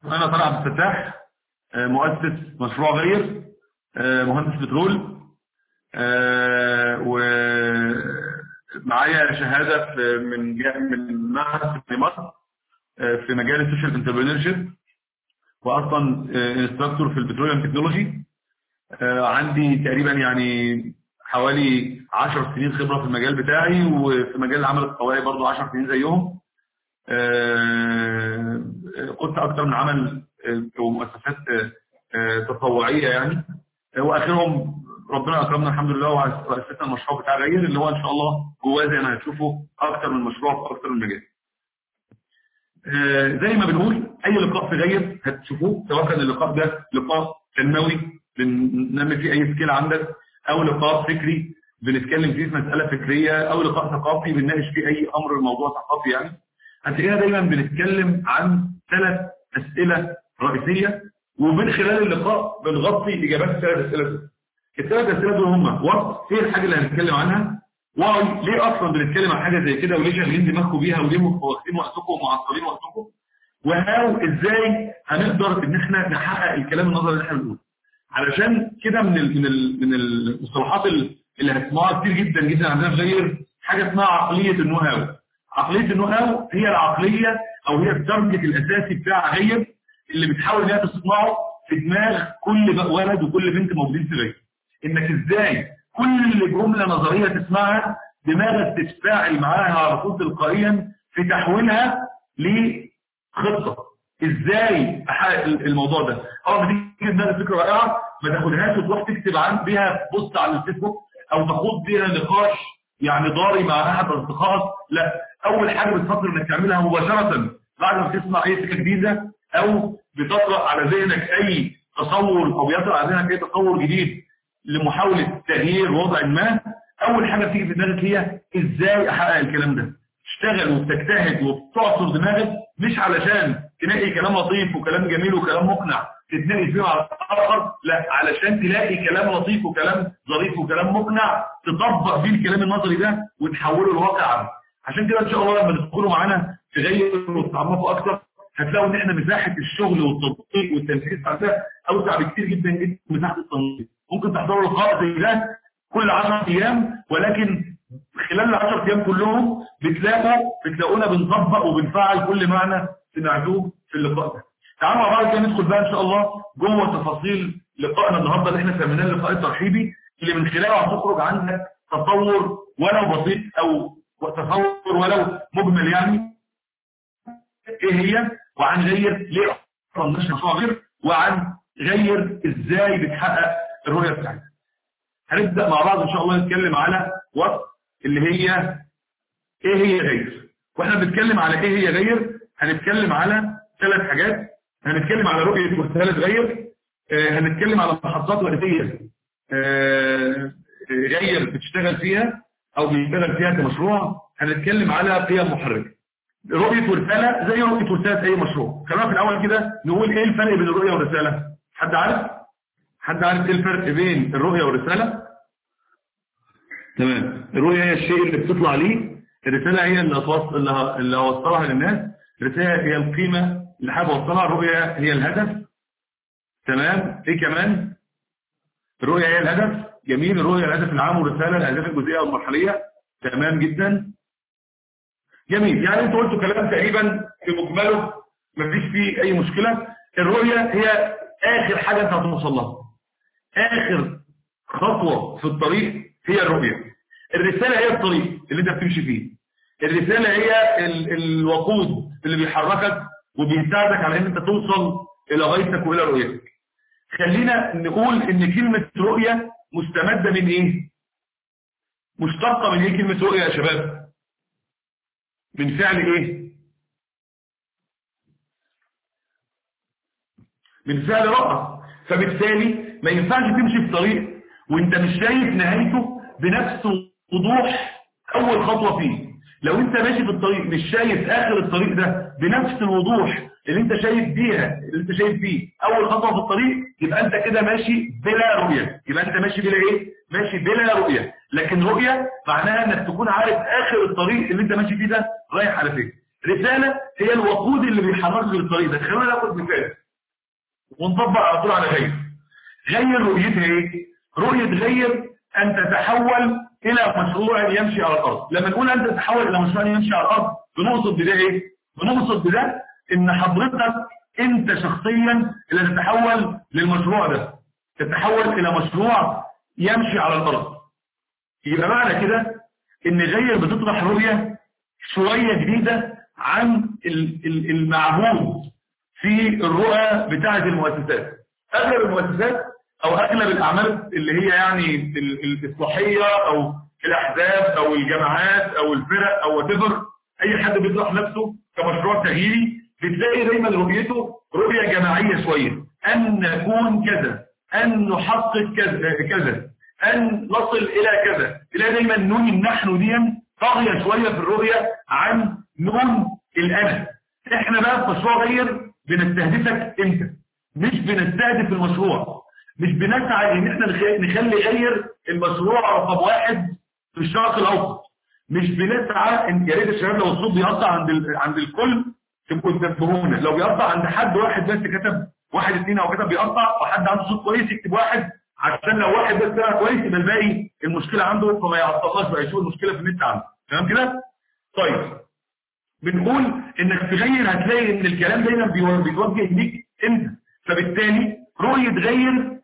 انا طارق عبد الفتاح آه، مؤسس مشروع غير آه، مهندس بترول آه، ومعايا شهاده في من جا- من معهد في مصر آه، في مجال السوشيال انتربرينورشيب واصلا انستراكتور في البتروليوم تكنولوجي عندي تقريبا يعني حوالي 10 سنين خبره في المجال بتاعي وفي مجال العمل الطوعي برضو 10 سنين زيهم آه، قلت اكتر من عمل آه، ومؤسسات آه، آه، تطوعيه يعني آه، واخرهم ربنا اكرمنا الحمد لله واسسنا المشروع بتاع غير اللي هو ان شاء الله جواه زي ما هتشوفوا اكتر من مشروع في اكتر من مجال. آه، زي ما بنقول اي لقاء في غير هتشوفوه سواء كان اللقاء ده لقاء تنموي بننمي فيه اي سكيل عندك او لقاء فكري بنتكلم فيه في مساله فكريه او لقاء ثقافي بنناقش فيه اي امر موضوع ثقافي يعني هتلاقينا دايما بنتكلم عن ثلاث اسئله رئيسيه ومن خلال اللقاء بنغطي اجابات الثلاث اسئله دول. الثلاث اسئله دول هم وات ايه الحاجه اللي هنتكلم عنها؟ واي ليه اصلا بنتكلم عن حاجه زي كده وليه شاغلين دماغكم بيها وليه واخدين وقتكم ومعطلين وقتكم؟ وهاو ازاي هنقدر ان احنا نحقق الكلام النظري اللي احنا بنقوله علشان كده من ال من ال من المصطلحات ال- اللي هتسمعوها كتير جدا جدا عندنا في غير حاجه اسمها عقليه النو هاو عقليه النو هاو هي العقليه او هي التارجت الاساسي بتاع غير اللي بتحاول انها تصنعه في دماغ كل بقى ولد وكل بنت موجودين في غير انك ازاي كل جمله نظريه تسمعها دماغك تتفاعل معاها على طول تلقائيا في تحويلها لخطه ازاي احقق الموضوع ده اول ما تيجي في دماغك فكره رائعه ما تاخدهاش وتروح تكتب عن بيها بوست على الفيسبوك او تخوض بيها نقاش يعني ضاري مع احد اصدقائك لا اول حاجه بتفكر انك تعملها مباشره بعد ما تسمع اي فكره جديده او بتطرق على ذهنك اي تصور او بيطرق على ذهنك اي تصور جديد لمحاوله تغيير وضع ما اول حاجه بتيجي في دماغك هي ازاي احقق الكلام ده تشتغل وبتجتهد وبتعصر دماغك مش علشان تلاقي كلام لطيف وكلام جميل وكلام مقنع تتنقل فيه على الاخر لا علشان تلاقي كلام لطيف وكلام ظريف وكلام مقنع تطبق فيه الكلام النظري ده وتحوله لواقع عشان كده ان شاء الله لما تدخلوا معانا تغير وتتعمقوا اكتر هتلاقوا ان احنا مساحه الشغل والتطبيق والتنفيذ بتاعتها اوسع بكتير جدا جدا من مساحه التنظيم ممكن تحضروا لقاء زي ده كل 10 ايام ولكن خلال ال 10 ايام كلهم بتلاقوا بتلاقونا بنطبق وبنفعل كل معنى سمعتوه في اللقاء ده. تعالوا مع بعض كده ندخل بقى ان شاء الله جوه تفاصيل لقائنا النهارده اللي احنا سميناه اللقاء الترحيبي اللي من خلاله هتخرج عندك تصور ولو بسيط او تصور ولو مجمل يعني ايه هي وعن غير ليه اصلا مش مشروع غير وعن غير ازاي بتحقق الرؤيه بتاعتك. هنبدا مع بعض ان شاء الله نتكلم على وقت اللي هي ايه هي غير واحنا بنتكلم على ايه هي غير هنتكلم على ثلاث حاجات هنتكلم على رؤيه وسهاله غير آه هنتكلم على محطات رئيسيه آه غير بتشتغل فيها او بيشتغل فيها كمشروع هنتكلم على قيم محركه رؤيه ورساله زي رؤيه ورساله اي مشروع خلينا في الاول كده نقول ايه الفرق بين الرؤيه والرساله حد عارف حد عارف ايه الفرق بين الرؤيه والرساله تمام الرؤية هي الشيء اللي بتطلع ليه الرسالة هي اللي هتوصل اللي اللي هوصلها للناس الرسالة هي القيمة اللي حابب اوصلها الرؤية هي الهدف تمام ايه كمان الرؤية هي الهدف جميل الرؤية الهدف العام والرسالة الاهداف الجزئية والمرحلية تمام جدا جميل يعني انتوا قلتوا كلام تقريبا في مجمله مفيش فيه اي مشكلة الرؤية هي اخر حاجة انت هتوصل لها اخر خطوة في الطريق هي الرؤية الرسالة هي الطريق اللي انت بتمشي فيه الرسالة هي ال الوقود اللي بيحركك وبيساعدك على ان انت توصل الى غايتك والى رؤيتك خلينا نقول ان كلمة رؤية مستمدة من ايه مشتقة من ايه كلمة رؤية يا شباب من فعل ايه من فعل رأى فبالتالي ما ينفعش تمشي في طريق وانت مش شايف نهايته بنفس وضوح اول خطوة فيه لو انت ماشي في الطريق مش شايف اخر الطريق ده بنفس الوضوح اللي انت شايف بيها اللي انت شايف فيه اول خطوة في الطريق يبقى انت كده ماشي بلا رؤية يبقى انت ماشي بلا ايه ماشي بلا رؤية لكن رؤية معناها انك تكون عارف اخر الطريق اللي انت ماشي فيه ده رايح على فين رسالة هي الوقود اللي بيحرك للطريق ده خلينا ناخد مثال ونطبق على طول على غير غير رؤيتها ايه رؤية غير ان تتحول الى مشروع يمشي على الارض لما نقول ان تتحول الى مشروع يمشي على الارض بنقصد بده ايه بنقصد بده ان حضرتك انت شخصيا اللي تتحول للمشروع ده تتحول الى مشروع يمشي على الارض يبقى معنى كده ان غير بتطرح رؤية شوية جديدة عن المعهود في الرؤى بتاعة المؤسسات اغلب المؤسسات او اغلب الاعمال اللي هي يعني الاصلاحية او الاحزاب او الجامعات او الفرق او whatever اي حد بيطرح نفسه كمشروع تغييري بتلاقي دايما رؤيته رؤية جماعية شوية ان نكون كذا ان نحقق كذا كذا ان نصل الى كذا تلاقي دايما نون النحن دي طاغية شوية في الرؤية عن نون الانا احنا بقى في مشروع غير بنستهدفك انت مش بنستهدف المشروع مش بنسعى ان احنا نخلي غير المشروع رقم واحد في الشرق الاوسط مش بنسعى ان يا ريت الشباب لو الصوت بيقطع عند ال... عند الكل تبقوا تنبهونا لو بيقطع عند حد واحد بس كتب واحد اثنين او كتب بيقطع وحد عنده صوت كويس يكتب واحد عشان لو واحد بس سمع كويس يبقى الباقي المشكله عنده فما يعطلناش بقى يشوف المشكله في النت عنده تمام كده طيب بنقول انك تغير هتلاقي ان الكلام دايما بيتوجه ليك انت فبالتالي رؤيه غير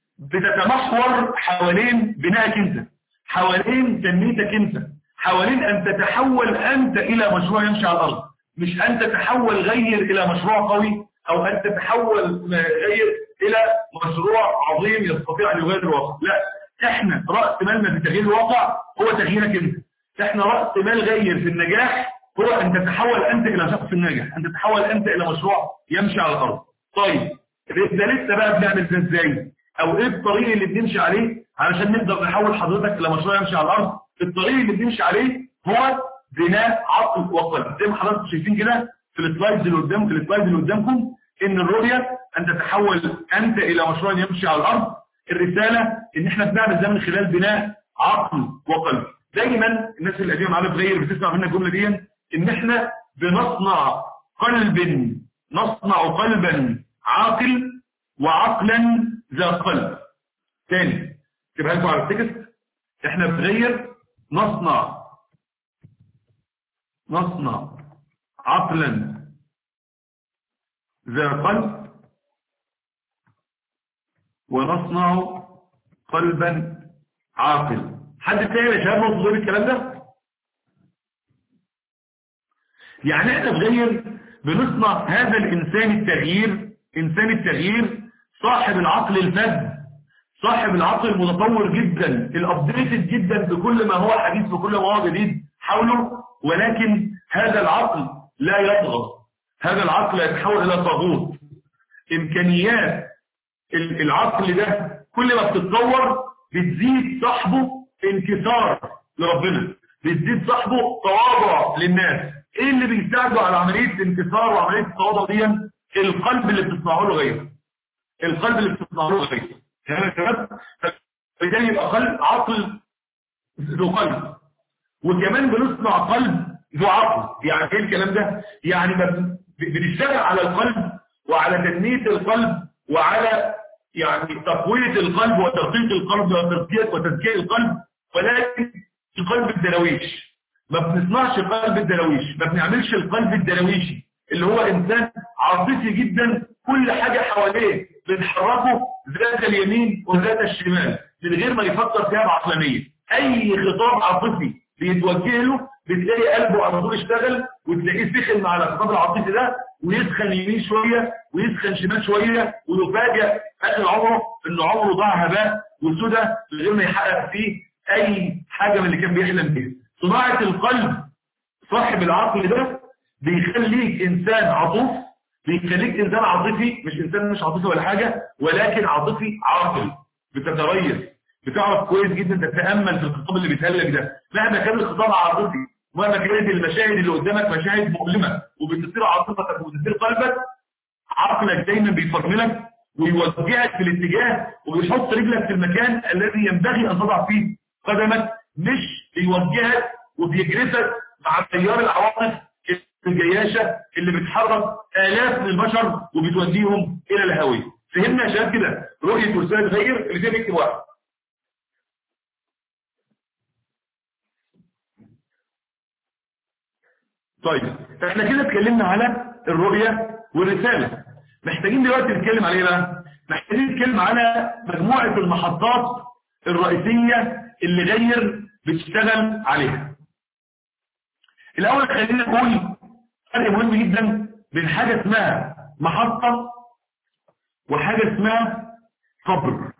بتتمحور حوالين بنائك انت حوالين تنميتك انت حوالين ان تتحول انت الى مشروع يمشي على الارض مش ان تتحول غير الى مشروع قوي او ان تتحول غير الى مشروع عظيم يستطيع ان يغير الواقع لا احنا راس مالنا في تغيير الواقع هو تغييرك انت احنا راس مال غير في النجاح هو ان تتحول انت الى شخص ناجح ان تتحول انت الى مشروع يمشي على الارض طيب ده لسه بقى بنعمل ده ازاي او ايه الطريق اللي بنمشي عليه علشان نقدر نحول حضرتك الى مشروع يمشي على الارض الطريق اللي بنمشي عليه هو بناء عقل وقلب زي ما حضراتكم شايفين كده في السلايدز اللي قدام في السلايد اللي قدامكم ان الرؤيه ان تتحول انت الى مشروع يمشي على الارض الرساله ان احنا بنعمل ده من خلال بناء عقل وقلب دايما الناس اللي قديمه معانا بغير بتسمع منا الجمله دي ان احنا بنصنع قلب نصنع قلبا عاقل وعقلا ذا قلب تاني تبقى لكم على التكست احنا بغير نصنع نصنع عقلا ذا قلب ونصنع قلبا عاقل حد تاني يا شباب نقصد الكلام ده يعني احنا بغير بنصنع هذا الانسان التغيير انسان التغيير صاحب العقل الفذ صاحب العقل المتطور جدا الابديتد جدا بكل ما هو حديث بكل ما هو جديد حوله ولكن هذا العقل لا يطغى هذا العقل يتحول الى طاغوت امكانيات العقل ده كل ما بتتطور بتزيد صاحبه انكسار لربنا بتزيد صاحبه تواضع للناس ايه اللي بيساعده على عمليه الانكسار وعمليه التواضع دي القلب اللي بتصنعه له غيره القلب اللي بتصنعه له غيره تمام تمام فبالتالي يبقى قلب عقل ذو قلب وكمان بنصنع قلب ذو عقل يعني ايه الكلام ده يعني بنشتغل على القلب وعلى تنميه القلب وعلى يعني تقويه القلب وترقيق القلب وتزكيه وتزكيه القلب ولكن القلب الدرويش ما بنصنعش قلب الدرويش ما بنعملش القلب الدرويشي اللي هو انسان عاطفي جدا كل حاجة حواليه بنحركه ذات اليمين وذات الشمال من غير ما يفكر فيها بعقلانية اي خطاب عاطفي بيتوجه له بتلاقي قلبه على طول اشتغل وتلاقيه سخن مع الخطاب العاطفي ده ويسخن يمين شوية ويسخن شمال شوية ويفاجئ اخر عمره ان عمره ضاع هباء وسدى من غير ما يحقق فيه اي حاجة من اللي كان بيحلم بيها صناعة القلب صاحب العقل ده بيخليك انسان عاطف بيخليك انسان عاطفي مش انسان مش عاطفي ولا حاجة ولكن عاطفي عاقل بتتريث بتعرف كويس جدا تتأمل في الخطاب اللي بيتقال لك ده مهما كان الخطاب عاطفي مهما كانت المشاهد اللي قدامك مشاهد مؤلمة وبتثير عاطفتك وبتثير قلبك عقلك دايما بيفرملك ويوجهك في الاتجاه وبيحط رجلك في المكان الذي ينبغي ان تضع فيه قدمك مش بيوجهك وبيجرسك مع تيار العواطف الجياشة اللي بتحرك آلاف من البشر وبتوديهم إلى الهوية فهمنا يا شباب كده رؤية ورسالة غير اللي فيها بيكتب واحد طيب احنا كده اتكلمنا على الرؤية والرسالة محتاجين دلوقتي نتكلم على ايه بقى محتاجين نتكلم على مجموعة المحطات الرئيسية اللي غير بتشتغل عليها الاول خلينا نقول فرق مهم جدا بين حاجة اسمها محطة وحاجة اسمها قبر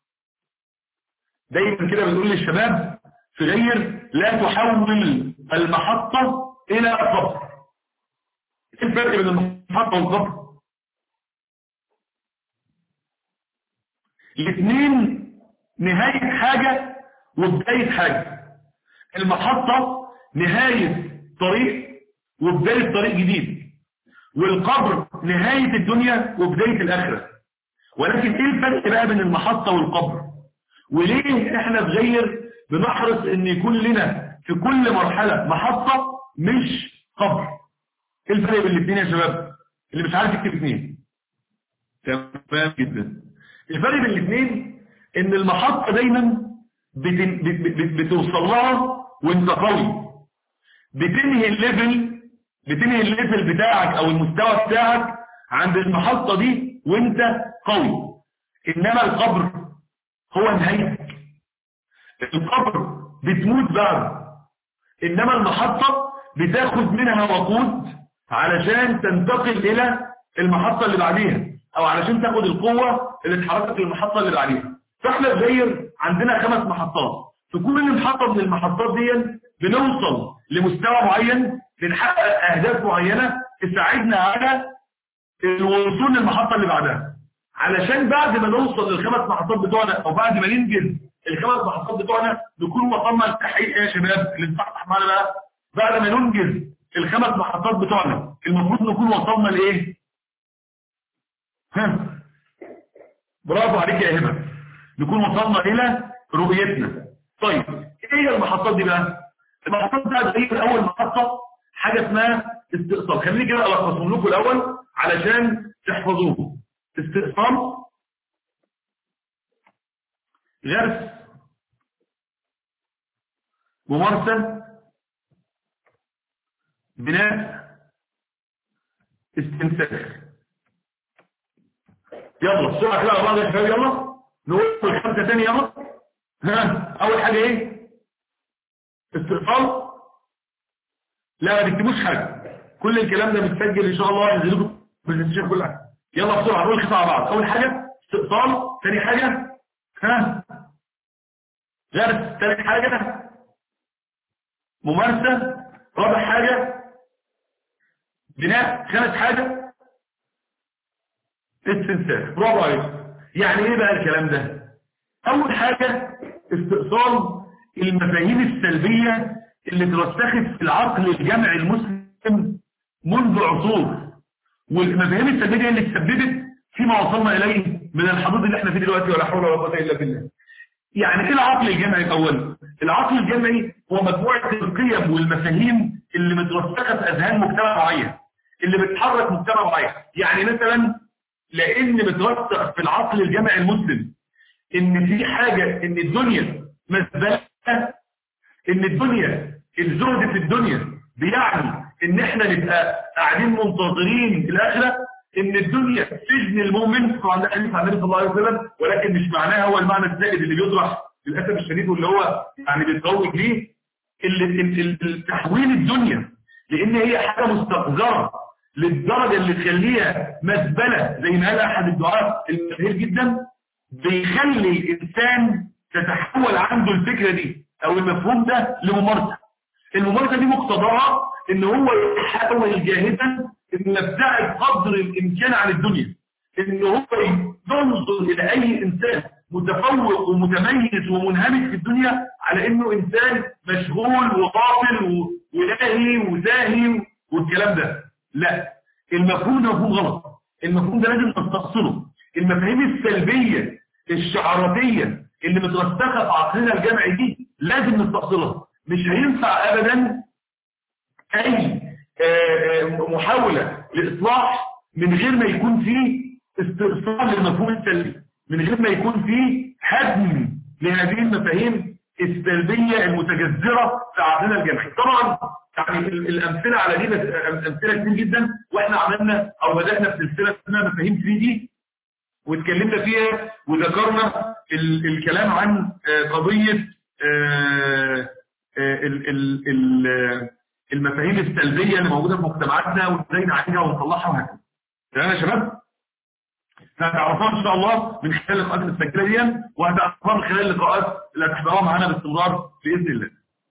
دايما كده بنقول للشباب في غير لا تحول المحطة الى قبر ايه الفرق بين المحطة والقبر الاثنين نهاية حاجة وبداية حاجة المحطة نهاية طريق وبداية طريق جديد والقبر نهاية الدنيا وبداية الآخرة ولكن ايه الفرق بقى بين المحطة والقبر وليه احنا بغير بنحرص ان يكون لنا في كل مرحلة محطة مش قبر ايه الفرق بين الاثنين يا شباب اللي مش عارف يكتب اثنين تمام جدا الفرق بين الاثنين ان المحطة دايما بتن... بت... بت... بتوصل لها وانت قوي بتنهي الليفل بتنهي الليفل بتاعك او المستوى بتاعك عند المحطة دي وانت قوي انما القبر هو نهايتك القبر بتموت بعد انما المحطة بتاخد منها وقود علشان تنتقل الى المحطة اللي بعديها او علشان تاخد القوة اللي اتحركت للمحطة اللي بعديها فاحنا بغير عندنا خمس محطات في كل محطة من المحطات دي بنوصل لمستوى معين بنحقق اهداف معينة تساعدنا على الوصول للمحطة اللي بعدها علشان بعد ما نوصل للخمس محطات بتوعنا او بعد ما ننجز الخمس محطات بتوعنا نكون وصلنا للتحقيق يا شباب اللي بتصحح معانا بقى بعد ما ننجز الخمس محطات بتوعنا المفروض نكون وصلنا لايه ها برافو عليك يا هبه نكون وصلنا الى رؤيتنا طيب ايه هي المحطات دي بقى المحطات بتاعت ايه اول محطه حاجه اسمها استئصال خليني كده الخصهم لكم الاول علشان تحفظوه استئصال غرس ممارسه بناء استنساخ يلا بسرعه كده بعض يا شباب يلا نقول الخمسه تاني يلا ها اول حاجه ايه استئصال لا ما تكتبوش حاجه كل الكلام ده متسجل ان شاء الله ينزل لكم برزنتيشن كل حاجه يلا بسرعه نقول الخمسه مع بعض اول حاجه استئصال ثاني حاجه ها غرس ثالث حاجه ممارسه رابع حاجه بناء خامس حاجه استنساخ برافو عليك يعني ايه بقى الكلام ده اول حاجة استئصال المفاهيم السلبية اللي ترسخت في العقل الجمعي المسلم منذ عصور والمفاهيم السلبية اللي تسببت فيما وصلنا اليه من الحدود اللي احنا فيه دلوقتي ولا حول ولا قوه الا بالله يعني ايه العقل الجمعي الاول العقل الجمعي هو مجموعة القيم والمفاهيم اللي مترسخة في اذهان مجتمع معين اللي بتحرك مجتمع معين يعني مثلا لان مترسخ في العقل الجمعي المسلم ان في حاجة ان الدنيا مزبلة ان الدنيا الزهد في الدنيا بيعني ان احنا نبقى قاعدين منتظرين الاخرة ان الدنيا سجن المؤمن طبعا ده حديث عن النبي صلى الله عليه وسلم ولكن مش معناها هو المعنى الزائد اللي بيطرح للاسف الشديد واللي هو يعني بيتروج ليه تحويل الدنيا لان هي حاجة مستقذرة للدرجة اللي تخليها مزبلة زي ما قال احد الدعاء المشهور جدا بيخلي الانسان تتحول عنده الفكرة دي او المفهوم ده لممارسة الممارسة دي مقتضاها ان هو يحاول جاهدا ان يبتعد قدر الامكان عن الدنيا ان هو ينظر الى اي انسان متفوق ومتميز ومنهمك في الدنيا على انه انسان مشغول وغافل ولاهي وزاهي والكلام ده لا المفهوم ده مفهوم غلط المفهوم ده لازم نستأصله المفاهيم السلبية الشعاراتية اللي مترسخة في عقلنا الجمعي دي لازم نستأصلها مش هينفع ابدا اي محاولة لإصلاح من غير ما يكون فيه استئصال للمفهوم السلبي من غير ما يكون فيه هدم لهذه المفاهيم السلبية المتجذرة في عقلنا الجمعي طبعا يعني الأمثلة على دي أمثلة كتير جدا وإحنا عملنا أو بدأنا في سلسلة اسمها مفاهيم 3 دي واتكلمنا فيها وذكرنا ال الكلام عن قضية ال ال المفاهيم السلبية اللي موجودة في مجتمعاتنا وازاي نعالجها ونصلحها وهكذا تمام يا شباب؟ هتعرفوها ان شاء الله من خلال اللقاءات المسجله دي وهتعرفوها من خلال اللقاءات اللي هتحضروها معانا باستمرار باذن الله.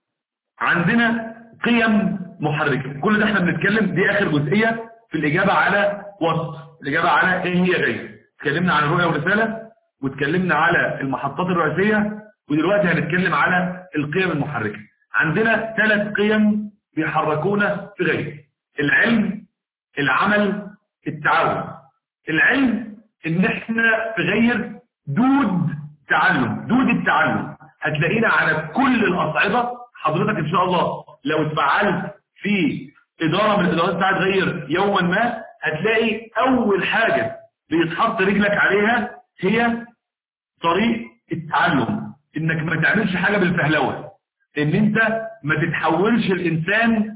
عندنا قيم محركه، كل ده احنا بنتكلم دي اخر جزئيه في الاجابه على وسط، الاجابه على ايه هي غير. اتكلمنا عن الرؤيه والرساله واتكلمنا على المحطات الرئيسيه ودلوقتي هنتكلم على القيم المحركه. عندنا ثلاث قيم بيحركونا في غير. العلم، العمل، التعاون. العلم ان احنا في غير دود تعلم دود التعلم هتلاقينا على كل الاصعده حضرتك ان شاء الله لو اتفعلت في اداره من الادارات بتاعت غير يوما ما هتلاقي اول حاجه بيتحط رجلك عليها هي طريق التعلم انك ما تعملش حاجه بالفهلوه ان انت ما تتحولش الانسان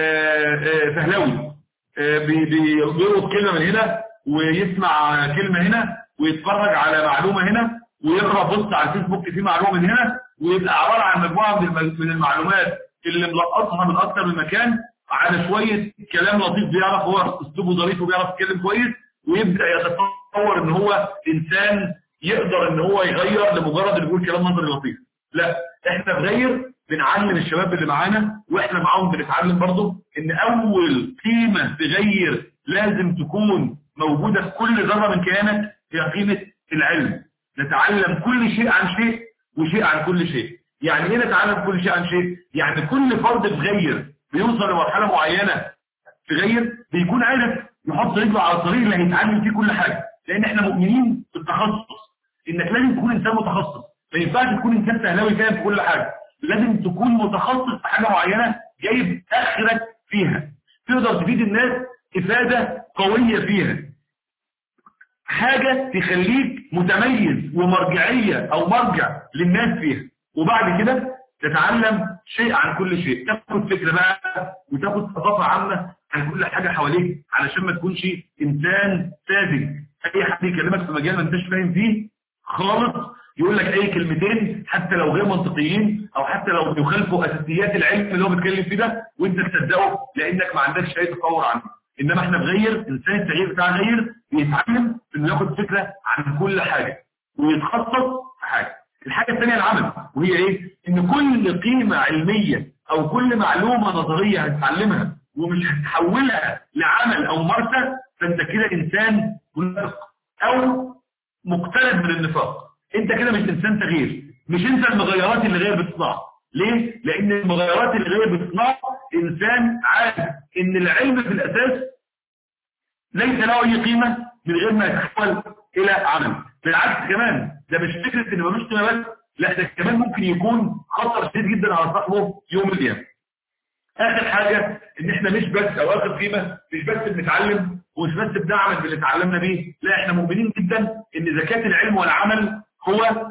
فهلوي بيلقط كلمه من هنا ويسمع كلمة هنا ويتفرج على معلومة هنا ويقرأ بص على الفيسبوك في معلومة من هنا ويبقى عبارة عن مجموعة من المعلومات اللي ملقطها من أكثر من مكان على شوية كلام لطيف بيعرف هو أسلوبه ظريف وبيعرف يتكلم كويس ويبدأ يتصور إن هو إنسان يقدر إن هو يغير لمجرد إنه يقول كلام نظري لطيف لا إحنا بغير بنعلم الشباب اللي معانا وإحنا معاهم بنتعلم برضه إن أول قيمة تغير لازم تكون موجودة في كل ذرة من كيانك هي قيمة العلم نتعلم كل شيء عن شيء وشيء عن كل شيء يعني ايه نتعلم كل شيء عن شيء يعني كل فرد تغير بيوصل لمرحلة معينة تغير بيكون عارف يحط رجله على الطريق اللي هيتعلم فيه كل حاجة لان احنا مؤمنين بالتخصص انك لازم تكون انسان متخصص ما ينفعش تكون انسان سهلاوي فاهم في كل حاجة لازم تكون متخصص في حاجة معينة جايب اخرك فيها تقدر تفيد الناس افادة قوية فيها حاجة تخليك متميز ومرجعية او مرجع للناس فيها وبعد كده تتعلم شيء عن كل شيء تاخد فكرة بقى وتاخد ثقافة عامة عن كل حاجة حواليك علشان ما تكونش انسان ساذج اي حد يكلمك في مجال ما انتش فاهم فيه خالص يقول لك اي كلمتين حتى لو غير منطقيين او حتى لو يخالفوا اساسيات العلم اللي هو بيتكلم فيه ده وانت تصدقه لانك ما عندكش اي تصور عنه انما احنا بغير انسان التغيير بتاع غير بيتعلم انه ياخد فكره عن كل حاجه ويتخصص في حاجه الحاجه الثانيه العمل وهي ايه ان كل قيمه علميه او كل معلومه نظريه هتتعلمها ومش هتحولها لعمل او ممارسه فانت كده انسان منافق او مقترب من النفاق انت كده مش انسان تغيير مش انت المغيرات اللي غير بتصنعها ليه؟ لان المغيرات اللي غير بتصنعها انسان عارف ان العلم في الاساس ليس له اي قيمة من غير ما يتحول الى عمل بالعكس كمان ده مش فكرة ان ملوش قيمة بس لا ده كمان ممكن يكون خطر شديد جدا على صاحبه يوم القيامة اخر حاجة ان احنا مش بس او اخر قيمة مش بس بنتعلم ومش بس بنعمل باللي اتعلمنا بيه لا احنا مؤمنين جدا ان زكاة العلم والعمل هو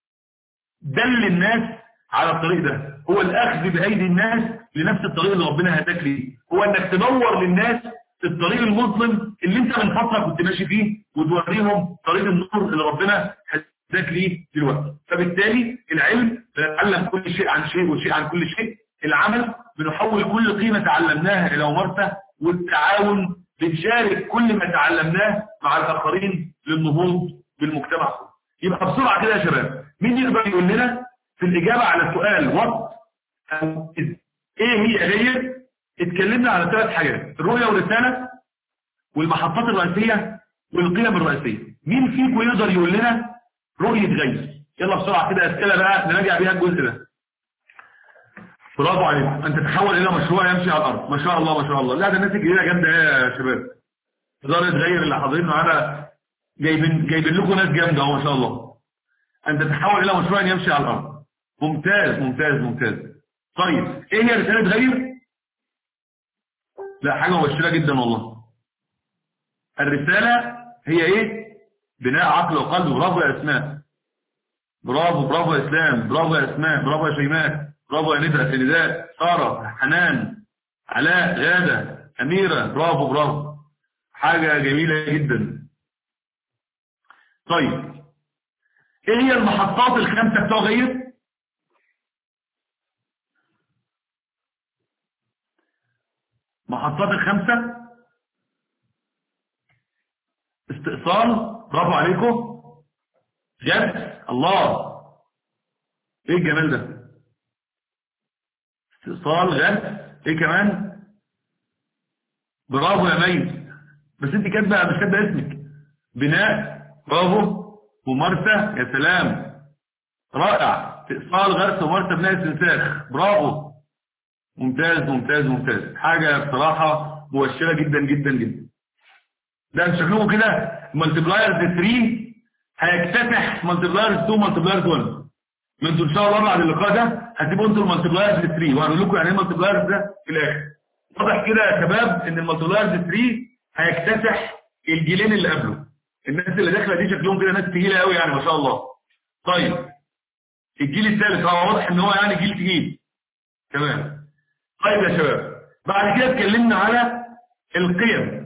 دل الناس على الطريق ده هو الاخذ بايدي الناس لنفس الطريق اللي ربنا هداك ليه هو انك تنور للناس الطريق المظلم اللي انت من فتره كنت ماشي فيه وتوريهم طريق النور اللي ربنا هداك ليه دلوقتي فبالتالي العلم بنتعلم كل شيء عن شيء وشيء عن كل شيء العمل بنحول كل قيمه تعلمناها الى ممارسه والتعاون بنشارك كل ما تعلمناه مع الاخرين للنهوض بالمجتمع يبقى بسرعه كده يا شباب مين يقدر يقول لنا في الإجابة على سؤال وقت أو إيه هي غير اتكلمنا على ثلاث حاجات الرؤية والرسالة والمحطات الرئيسية والقيم الرئيسية مين فيكم يقدر يقول لنا رؤية غير يلا بسرعة كده أسئلة بقى نراجع بيها الجزء ده برافو عليكم أن تتحول إلى مشروع يمشي على الأرض ما شاء الله ما شاء الله لا ده الناس الجديدة جامدة يا شباب إدارة غير اللي حاضرين معانا جايبين جايبين لكم ناس جامدة أهو ما شاء الله أن تتحول إلى مشروع يمشي على الأرض ممتاز ممتاز ممتاز طيب ايه هي رسالة غير لا حاجة مبشرة جدا والله الرسالة هي ايه بناء عقل وقلب برافو يا اسماء برافو برافو يا اسلام برافو يا اسماء برافو يا شيماء برافو يا ندى سنداء سارة حنان علاء غادة أميرة برافو برافو حاجة جميلة جدا طيب ايه هي المحطات الخمسة بتوع غير محطات الخمسة استئصال برافو عليكم جد الله ايه الجمال ده استئصال غد ايه كمان برافو يا ميت بس انت كاتبه مش كاتبه اسمك بناء برافو ممارسة يا سلام رائع استئصال غرس وممارسة بناء استنساخ برافو ممتاز ممتاز ممتاز حاجة بصراحة مبشرة جدا جدا جدا ده انت شكلكم كده مالتبلايرز 3 هيكتسح مالتبلايرز 2 مالتبلايرز 1 ما انتوا ان شاء الله بعد اللقاء ده هتبقوا انتوا المالتبلايرز 3 وهقول لكم يعني ايه المالتبلايرز ده في الاخر واضح كده يا شباب ان المالتبلايرز 3 هيكتسح الجيلين اللي قبله الناس اللي داخله دي شكلهم كده ناس تقيله قوي يعني ما شاء الله طيب الجيل الثالث اه واضح ان هو يعني جيل تقيل تمام طيب يا شباب بعد كده اتكلمنا على القيم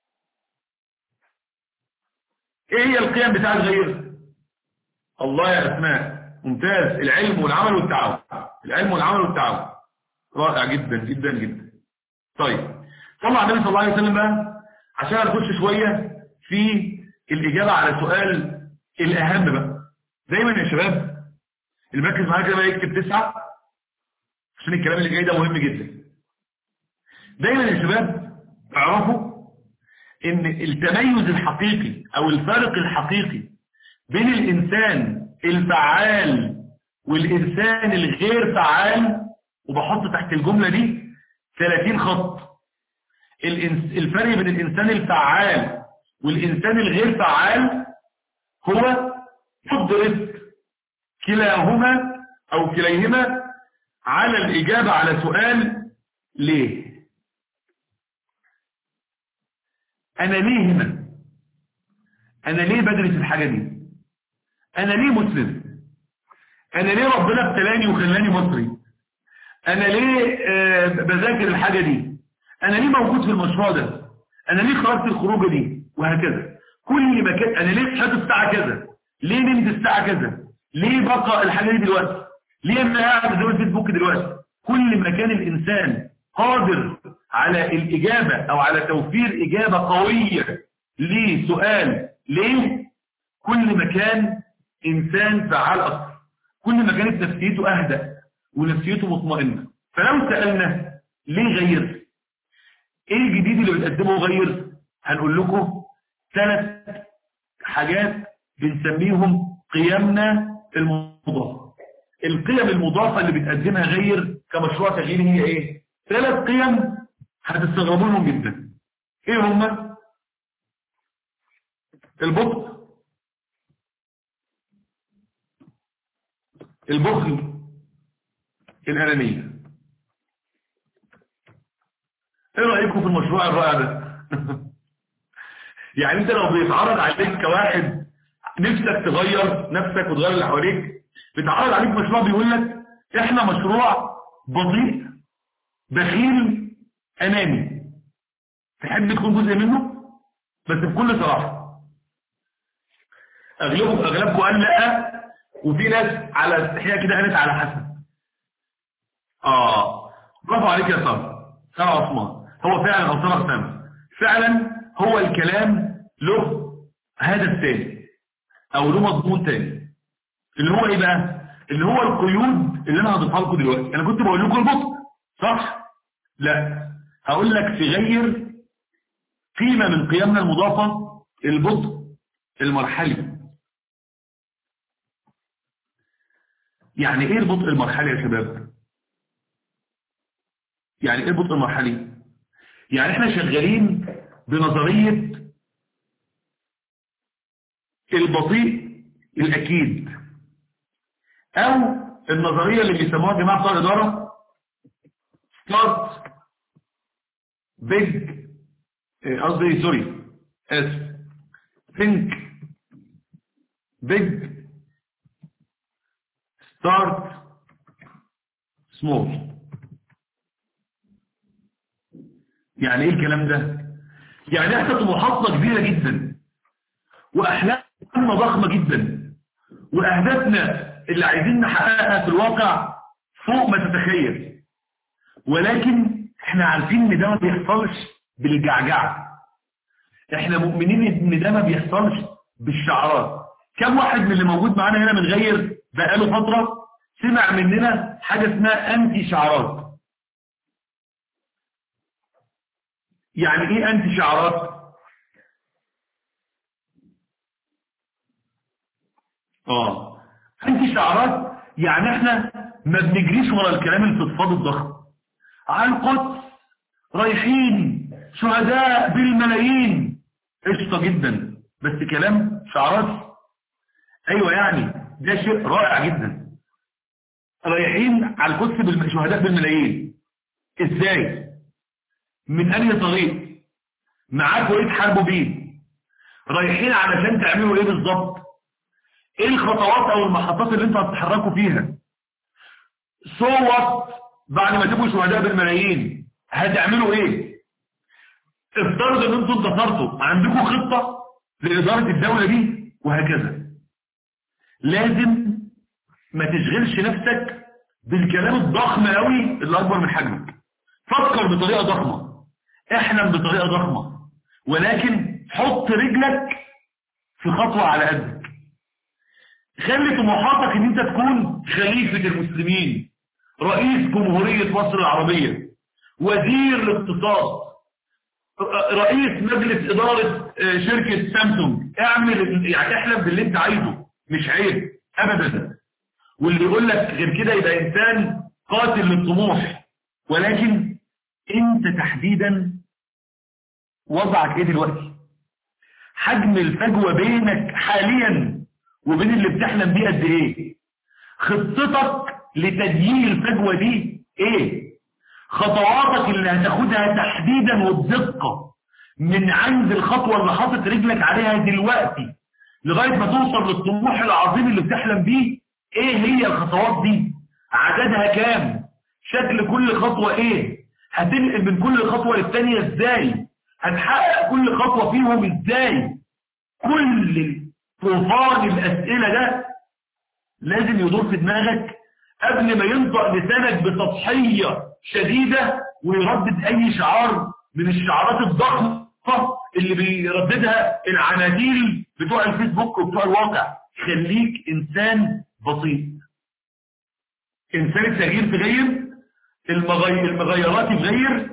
ايه هي القيم بتاع الغير الله يا اسماء ممتاز العلم والعمل والتعاون العلم والعمل والتعاون رائع جدا جدا جدا طيب طلع النبي صلى الله عليه وسلم بقى عشان نخش شوية في الإجابة على سؤال الأهم بقى دايما يا شباب اللي مركز معايا كده بقى يكتب تسعة عشان الكلام اللي جاي ده مهم جدا دايما يا شباب اعرفوا ان التميز الحقيقي او الفرق الحقيقي بين الانسان الفعال والانسان الغير فعال وبحط تحت الجملة دي 30 خط الفرق بين الانسان الفعال والانسان الغير فعال هو قدرة كلاهما او كليهما على الاجابة على سؤال ليه انا ليه هنا انا ليه بدرس الحاجة دي انا ليه مسلم انا ليه ربنا ابتلاني وخلاني مصري انا ليه آه بذاكر الحاجة دي انا ليه موجود في المشروع ده انا ليه خرجت الخروجه دي وهكذا كل ما كان انا ليه صحيت الساعه كذا ليه نمت الساعه كذا ليه بقى الحاجه دي دلوقتي ليه انا قاعد قدام الفيسبوك دلوقتي كل ما كان الانسان قادر على الاجابه او على توفير اجابه قويه لسؤال ليه كل ما كان انسان فعال اكثر كل ما كانت نفسيته اهدى ونفسيته مطمئنه فلو سالنا ليه غير ايه الجديد اللي بتقدمه غير هنقول لكم ثلاث حاجات بنسميهم قيمنا المضافة القيم المضافة اللي بتقدمها غير كمشروع تغيير هي ايه ثلاث قيم هتستغربوا لهم جدا ايه هما البطء البخل الأنانية ايه رأيكم في المشروع الرائع ده يعني انت لو بيتعرض عليك كواحد نفسك تغير نفسك وتغير اللي حواليك بيتعرض عليك مشروع بيقول لك احنا مشروع بطيء بخيل اناني تحب تكون جزء منه بس بكل صراحة اغلبكم اغلبكم قال لا وفي ناس على استحياء كده قالت على حسب اه برافو عليك يا ساره ساره عثمان هو فعلا او ساره سامس فعلا هو الكلام له هدف تاني او له مضمون تاني اللي هو ايه بقى اللي هو القيود اللي انا هضيفها لكم دلوقتي انا كنت بقول لكم البطء صح لا هقول لك تغير قيمة من قيمنا المضافة البطء المرحلي يعني ايه البطء المرحلي يا شباب يعني ايه البطء المرحلي يعني احنا شغالين بنظرية البطيء الأكيد أو النظرية اللي بيسموها جماعة بتوع الإدارة start big قصدي سوري اسف think big start small يعني ايه الكلام ده يعني احنا طموحاتنا كبيرة جدا واحلامنا ضخمة جدا واهدافنا اللي عايزين نحققها في الواقع فوق ما تتخيل ولكن احنا عارفين ان ده ما بيحصلش بالجعجعة احنا مؤمنين ان ده ما بيحصلش بالشعارات كم واحد من اللي موجود معانا هنا من غير بقاله فترة سمع مننا حاجة اسمها انتي شعارات يعني ايه انتي شعارات اه انتي شعارات يعني احنا ما بنجريش ورا الكلام الفضفاض الضخم على القدس رايحين شهداء بالملايين قشطه جدا بس كلام شعارات ايوه يعني ده شيء رائع جدا رايحين على القدس بالشهداء بالملايين ازاي من انهي طريق معاكوا ايه تحاربوا بيه رايحين علشان تعملوا ايه بالظبط ايه الخطوات او المحطات اللي انتوا هتتحركوا فيها صوت بعد ما تبقوا شهداء بالملايين هتعملوا ايه افترض ان انتوا انتصرتوا عندكم خطة لإدارة الدولة دي وهكذا لازم ما تشغلش نفسك بالكلام الضخم قوي اللي اكبر من حجمك فكر بطريقة ضخمة احلم بطريقة ضخمة ولكن حط رجلك في خطوة على قدك خلي طموحاتك ان انت تكون خليفة المسلمين رئيس جمهورية مصر العربية وزير الاقتصاد رئيس مجلس إدارة شركة سامسونج اعمل يعني احلم باللي انت عايزه مش عيب ابدا واللي يقول لك غير كده يبقى انسان قاتل للطموح ولكن انت تحديدا وضعك ايه دلوقتي حجم الفجوة بينك حاليا وبين اللي بتحلم بيه قد ايه خطتك لتديين الفجوة دي ايه خطواتك اللي هتاخدها تحديدا وبدقة من عند الخطوة اللي حاطط رجلك عليها دلوقتي لغاية ما توصل للطموح العظيم اللي بتحلم بيه ايه هي الخطوات دي عددها كام شكل كل خطوة ايه هتنقل من كل خطوة للتانية ازاي هتحقق كل خطوة فيهم ازاي كل طوفان الاسئلة ده لازم يدور في دماغك قبل ما ينطق لسانك بسطحية شديدة ويردد اي شعار من الشعارات الضخمة اللي بيرددها العناديل بتوع الفيسبوك وبتوع الواقع خليك انسان بسيط انسان التغيير تغير المغير المغيرات يغير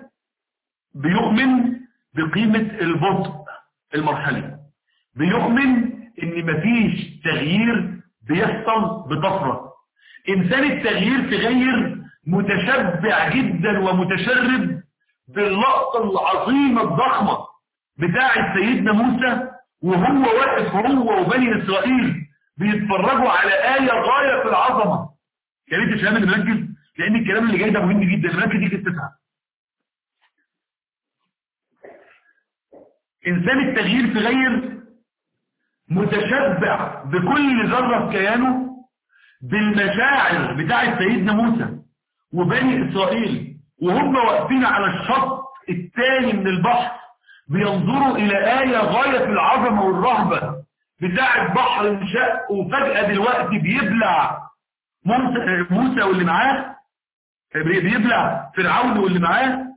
بيؤمن بقيمة البطء المرحلي بيؤمن ان مفيش تغيير بيحصل بطفرة انسان التغيير تغير متشبع جدا ومتشرب باللقطة العظيمة الضخمة بتاعة سيدنا موسى وهو واقف هو وبني اسرائيل بيتفرجوا على آية غاية في العظمة يا ريت الشباب اللي مركز لان الكلام اللي جاي ده مهم جدا مركز دي قصتها انسان التغيير تغير متشبع بكل ذرة في كيانه بالمشاعر بتاعة سيدنا موسى وبني اسرائيل وهم واقفين على الشط الثاني من البحر بينظروا الى آية غاية في العظمة والرهبة بتاعة بحر انشق وفجأة دلوقتي بيبلع موسى, موسى واللي معاه بيبلع فرعون واللي معاه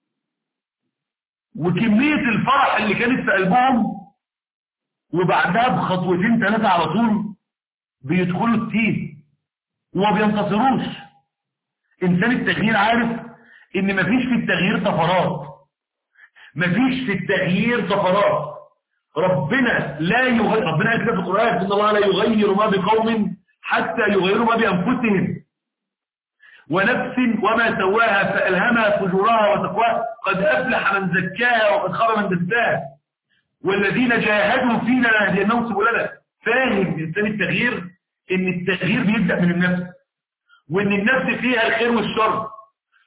وكمية الفرح اللي كانت في قلبهم وبعدها بخطوتين ثلاثة على طول بيدخلوا التيه وما بينتصروش انسان التغيير عارف ان مفيش في التغيير طفرات مفيش في التغيير طفرات ربنا لا يغير ربنا قال كده في القرآن ان الله لا يغير ما بقوم حتى يغيروا ما بأنفسهم ونفس وما سواها فألهمها فجورها وتقواها قد أفلح من زكاها وقد خاب من دساها والذين جاهدوا فينا لهدينهم سبلنا فاهم إنسان التغيير إن التغيير بيبدأ من النفس وإن النفس فيها الخير والشر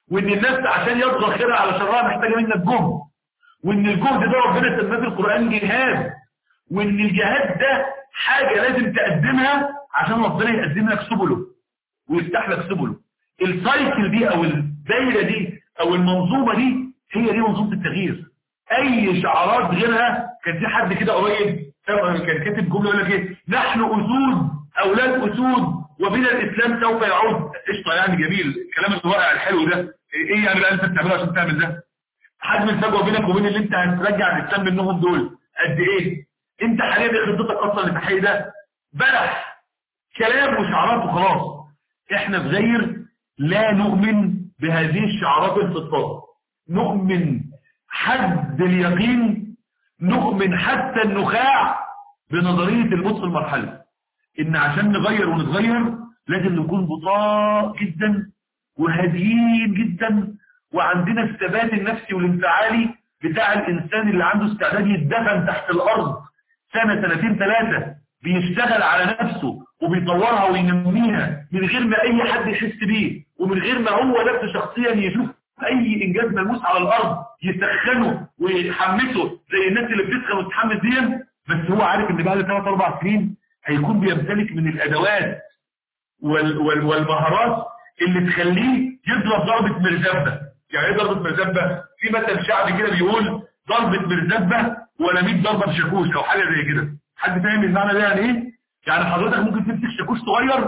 وان النفس عشان يطغى خيرها على شرها محتاجه منك جهد وان الجهد ده ربنا سماه في القران جهاد وان الجهاد ده حاجه لازم تقدمها عشان ربنا يقدم لك سبله ويفتح لك سبله السايكل دي او الدايره دي او المنظومه دي هي دي منظومه التغيير اي شعارات غيرها كان في حد كده قريب كان كاتب جمله يقول لك ايه نحن اسود اولاد اسود وبنا الاسلام سوف يعود قشطه يعني جميل الكلام الواقع الحلو ده ايه يعني بقى انت بتعمله عشان تعمل ده حجم الفجوه بينك وبين اللي انت هترجع الاسلام منهم دول قد ايه انت حاليا ايه خطتك اصلا التحقيق ده بلح كلام وشعارات وخلاص احنا في غير لا نؤمن بهذه الشعارات الفضفاضه نؤمن حد اليقين نؤمن حتى النخاع بنظرية الموت في المرحلة ان عشان نغير ونتغير لازم نكون بطاء جدا وهاديين جدا وعندنا الثبات النفسي والانفعالي بتاع الانسان اللي عنده استعداد يتدفن تحت الارض سنة سنتين ثلاثة بيشتغل على نفسه وبيطورها وينميها من غير ما اي حد يحس بيه ومن غير ما هو نفسه شخصيا يشوف اي انجاز ملموس على الارض يسخنه ويحمسه زي الناس اللي بتسخن وتتحمس دي بس هو عارف ان بعد 3 4 سنين هيكون بيمتلك من الادوات وال وال والمهارات اللي تخليه يضرب ضربة مرزبة يعني ايه ضربة مرزبة في مثل شعبي كده بيقول ضربة مرزبة ولا 100 ضربة شاكوش او حاجة زي كده حد فاهم المعنى ده يعني ايه يعني حضرتك ممكن تمسك شاكوش صغير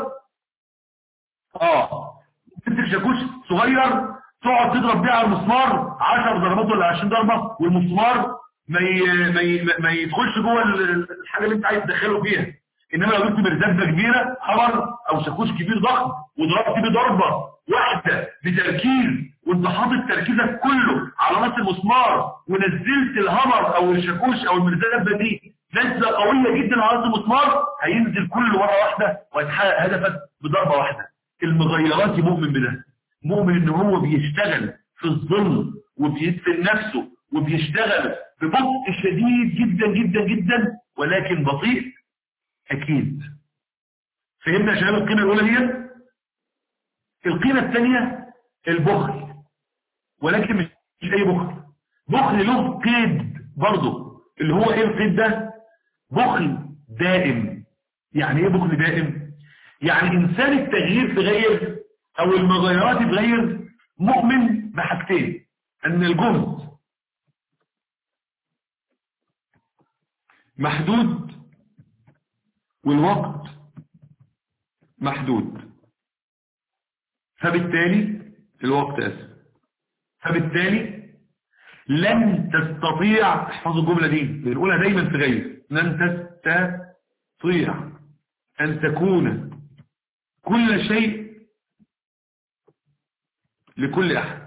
اه تمسك شاكوش صغير تقعد تضرب بيه على المسمار 10 ضربات ولا 20 ضربة والمسمار ما ي... ما, ي... ما يدخلش جوه الحاجة اللي انت عايز تدخله فيها انما لو جبت مرزبة كبيرة حمر او شاكوش كبير ضخم وضربت بيه ضربة واحدة بتركيز وانت حاطط تركيزك كله على راس المسمار ونزلت الهمر او الشاكوش او المرزبة دي نزلة قوية جدا على راس المسمار هينزل كله مرة واحدة وهتحقق هدفك بضربة واحدة المغيرات مؤمن بده مؤمن ان هو بيشتغل في الظل وبيدفن نفسه وبيشتغل ببطء شديد جدا جدا جدا ولكن بطيء اكيد فهمنا يا شباب القيمة الاولى دي القيمة الثانية البخل ولكن مش اي بخل بخل له قيد برضه اللي هو ايه القيد ده بخل دائم يعني ايه بخل دائم يعني انسان التغيير تغير او المغيرات تغير مؤمن بحاجتين ان الجهد محدود والوقت محدود فبالتالي الوقت اسف فبالتالي لن تستطيع احفظوا الجملة دي بنقولها دايما في غير لن تستطيع ان تكون كل شيء لكل احد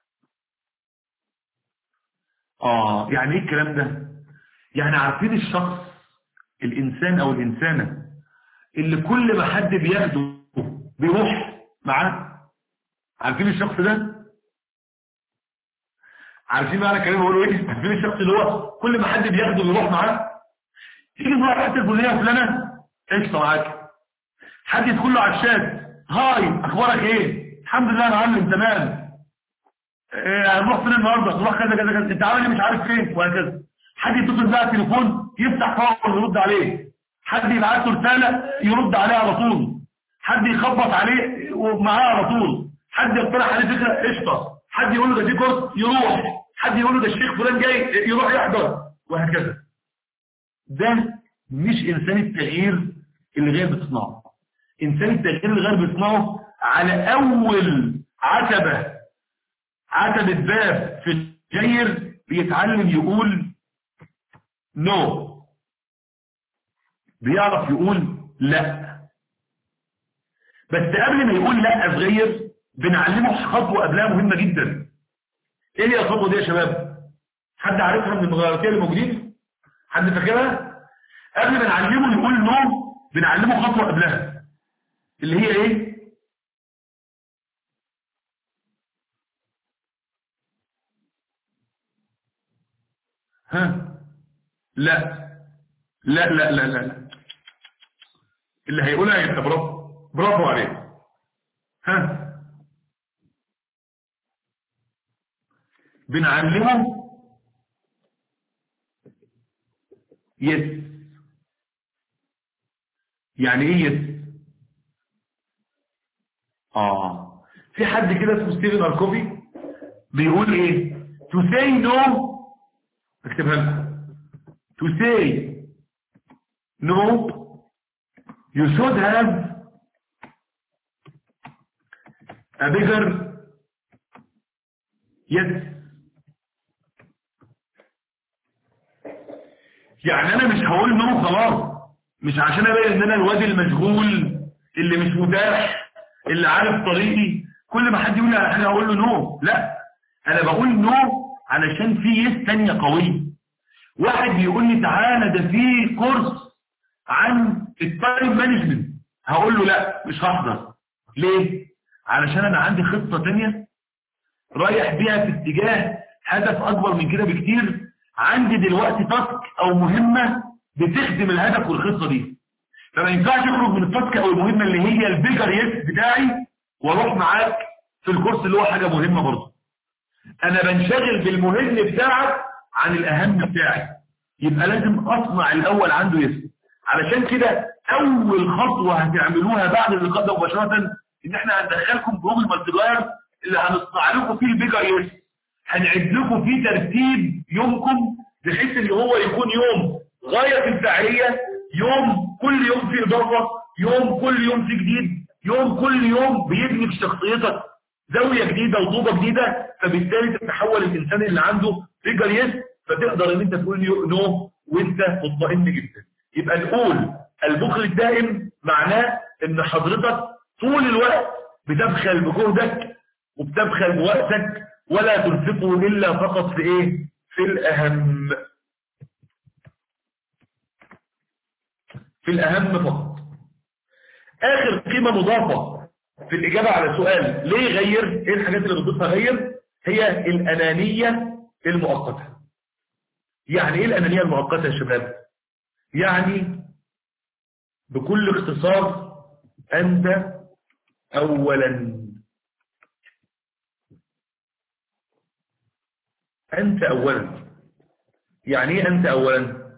اه يعني ايه الكلام ده يعني عارفين الشخص الانسان او الانسانة اللي كل ما حد بياخده بيروح معاه عارفين الشخص ده عارفين معنى كلامه بقوله ايه عارفين الشخص اللي هو كل ما حد بياخده بيروح معاه تيجي نروح حته الفلانيه فلانه قشطه معاك حد يدخل له على الشات هاي اخبارك ايه الحمد لله انا معلم تمام إيه هنروح فين النهارده نروح كذا كذا كذا انت عامل ايه مش عارف فين وهكذا حد يتصل بقى التليفون يفتح فور ويرد عليه حد يبعت له رساله يرد عليه على طول حد يخبط عليه ومعاه على طول حد يقترح عليه فكره قشطه حد يقول له ده في كورس يروح حد يقول له ده الشيخ فلان جاي يروح يحضر وهكذا ده مش انسان التغيير اللي غير بتصنعه انسان التغيير اللي غير بتصنعه على اول عتبة عتبة باب في الجير بيتعلم يقول نو no. بيعرف يقول لا بس قبل ما يقول لا صغير بنعلمه خطوة قبلها مهمة جدا ايه هي الخطوة دي يا شباب حد عارفها من المغيراتية اللي موجودين حد فاكرها قبل ما نعلمه يقول نو بنعلمه خطوة قبلها اللي هي ايه ها لا لا لا لا لا اللي هيقولها يبقى برافو برافو عليك ها بنعلمه يس يعني ايه يس اه في حد كده اسمه ستيفن اركوفي بيقول ايه to say no اكتبها لكم to say no you should have a bigger yes يعني انا مش هقول نو خلاص مش عشان ابين ان انا الواد المشغول اللي مش متاح اللي عارف طريقي كل ما حد يقول لي على حاجه هقول له نو لا انا بقول نو علشان في يس تانية قوية واحد بيقول لي تعالى ده في كورس عن التايم مانجمنت هقول له لا مش هحضر ليه علشان انا عندي خطة تانية رايح بيها في اتجاه هدف اكبر من كده بكتير عندي دلوقتي تاسك او مهمة بتخدم الهدف والخطة دي فما ينفعش اخرج من التاسك او المهمة اللي هي البيجر يس بتاعي واروح معاك في الكورس اللي هو حاجة مهمة برضه انا بنشغل بالمهم بتاعك عن الاهم بتاعي يبقى لازم اصنع الاول عنده يس علشان كده اول خطوة هتعملوها بعد اللقاء ده مباشرة ان احنا هندخلكم جروب المالتيبلاير اللي هنصنع لكم فيه البيجر يس هنعد لكم فيه ترتيب يومكم بحيث ان هو يكون يوم غاية في الفعالية يوم كل يوم فيه اضافة يوم كل يوم فيه جديد يوم كل يوم بيبني في شخصيتك زاوية جديدة وطوبة جديدة فبالتالي تتحول الانسان اللي عنده بيجر يس فتقدر ان انت تقول نو وانت مطمئن جدا يبقى نقول البخل الدائم معناه ان حضرتك طول الوقت بتبخل بجهدك وبتبخل بوقتك ولا تنفقه إلا فقط في إيه في الأهم في الأهم فقط آخر قيمة مضافة في الإجابة على سؤال ليه غير إيه الحاجات اللي بتضيفها غير هي الأنانية المؤقتة يعني إيه الأنانية المؤقتة يا شباب يعني بكل اختصار أنت أولا أنت أولا يعني إيه أنت أولا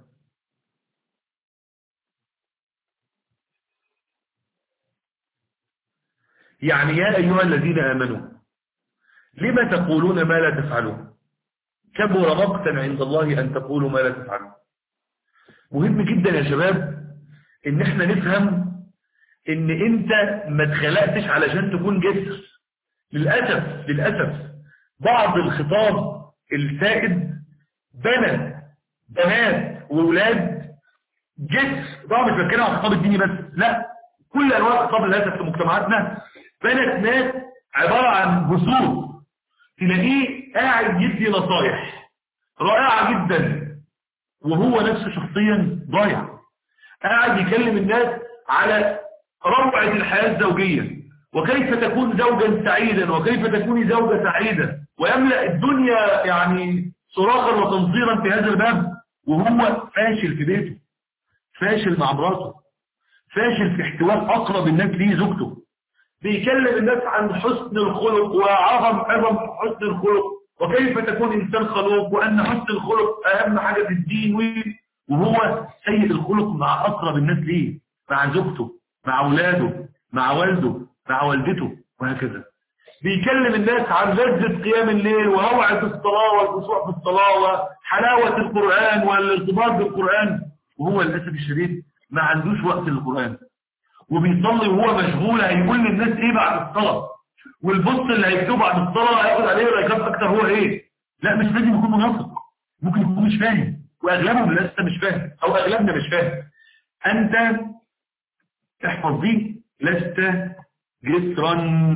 يعني يا أيها الذين آمنوا لما تقولون ما لا تفعلون كبر مقتا عند الله أن تقولوا ما لا تفعلون مهم جدا يا شباب ان احنا نفهم ان انت ما اتخلقتش علشان تكون جسر للأسف للأسف بعض الخطاب السائد بنى بنات وولاد جسر طبعا مش بتكلم عن الخطاب الديني بس لا كل انواع الخطاب للاسف في مجتمعاتنا بنت ناس عباره عن جسور تلاقيه قاعد يدي نصايح رائعه جدا وهو نفسه شخصيا ضايع قاعد يكلم الناس على روعه الحياه الزوجيه وكيف تكون زوجا سعيدا وكيف تكوني زوجة سعيدة ويملأ الدنيا يعني صراخا وتنظيرا في هذا الباب وهو فاشل في بيته فاشل مع مراته فاشل في احتواء أقرب الناس ليه زوجته بيكلم الناس عن حسن الخلق وعظم عظم حسن الخلق وكيف تكون إنسان خلوق وأن حسن الخلق أهم حاجة في الدين وهو سيء الخلق مع أقرب الناس ليه مع زوجته مع أولاده مع والده مع والدته وهكذا بيكلم الناس عن لذة قيام الليل وروعة الصلاة والخشوع في الصلاة وحلاوة القرآن والارتباط بالقرآن وهو للأسف الشديد ما عندوش وقت للقرآن وبيصلي وهو مشغول هيقول للناس ايه بعد الصلاة والبص اللي هيكتبه بعد الصلاة هياخد عليه لايكات اكتر هو ايه لا مش لازم يكون منافق ممكن يكون مش فاهم واغلبهم لسه مش فاهم او اغلبنا مش فاهم انت احفظ دي لست جسرا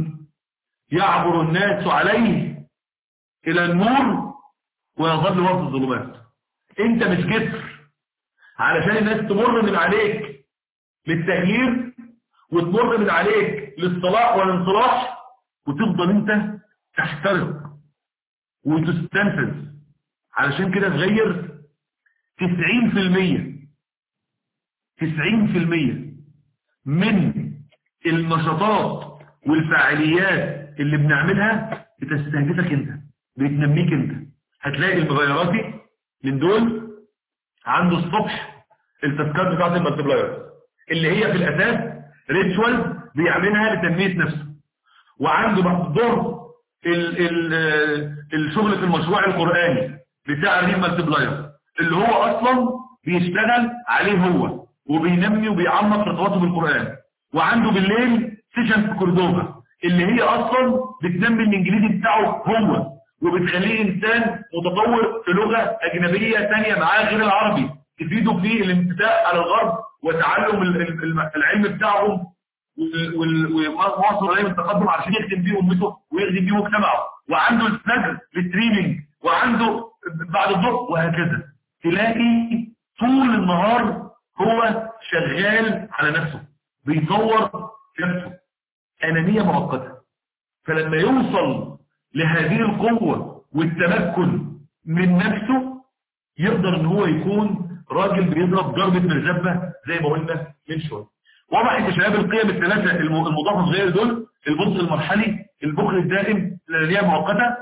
يعبر الناس عليه الى النور ويظل وسط الظلمات انت مش جسر علشان الناس تمر من عليك للتغيير وتمر من عليك للصلاح والانصلاح وتفضل انت تحترق وتستنفذ علشان كده تغير 90% 90% من النشاطات والفعاليات اللي بنعملها بتستهدفك انت بتنميك انت هتلاقي المغيراتي من دول عنده الصبح التذكار بتاعت المالتبلاير اللي هي في الاساس ريتشوال بيعملها لتنميه نفسه وعنده بعد الظهر ال ال الشغل في المشروع القرآني بتاع الريم مالتبلاير اللي هو اصلا بيشتغل عليه هو وبينمي وبيعمق ارتباطه بالقرآن وعنده بالليل سيشن في كوردوفا اللي هي اصلا بتنمي الانجليزي بتاعه هو وبتخليه انسان متطور في لغة اجنبية ثانيه معاه غير العربي تفيده في الانفتاح على الغرب وتعلم العلم بتاعهم ومواصل عليهم التقدم عشان يخدم بيه امته ويخدم بيه مجتمعه وعنده الفجر للتريننج وعنده بعد الظهر وهكذا تلاقي طول النهار هو شغال على نفسه بيطور في نفسه أنانية مؤقتة فلما يوصل لهذه القوة والتمكن من نفسه يقدر ان هو يكون راجل بيضرب ضربة مرزبة زي ما قلنا من شوية واضح ان شباب القيم الثلاثة المضافة الصغيرة دول البطء المرحلي البخل الدائم الأنانية المؤقتة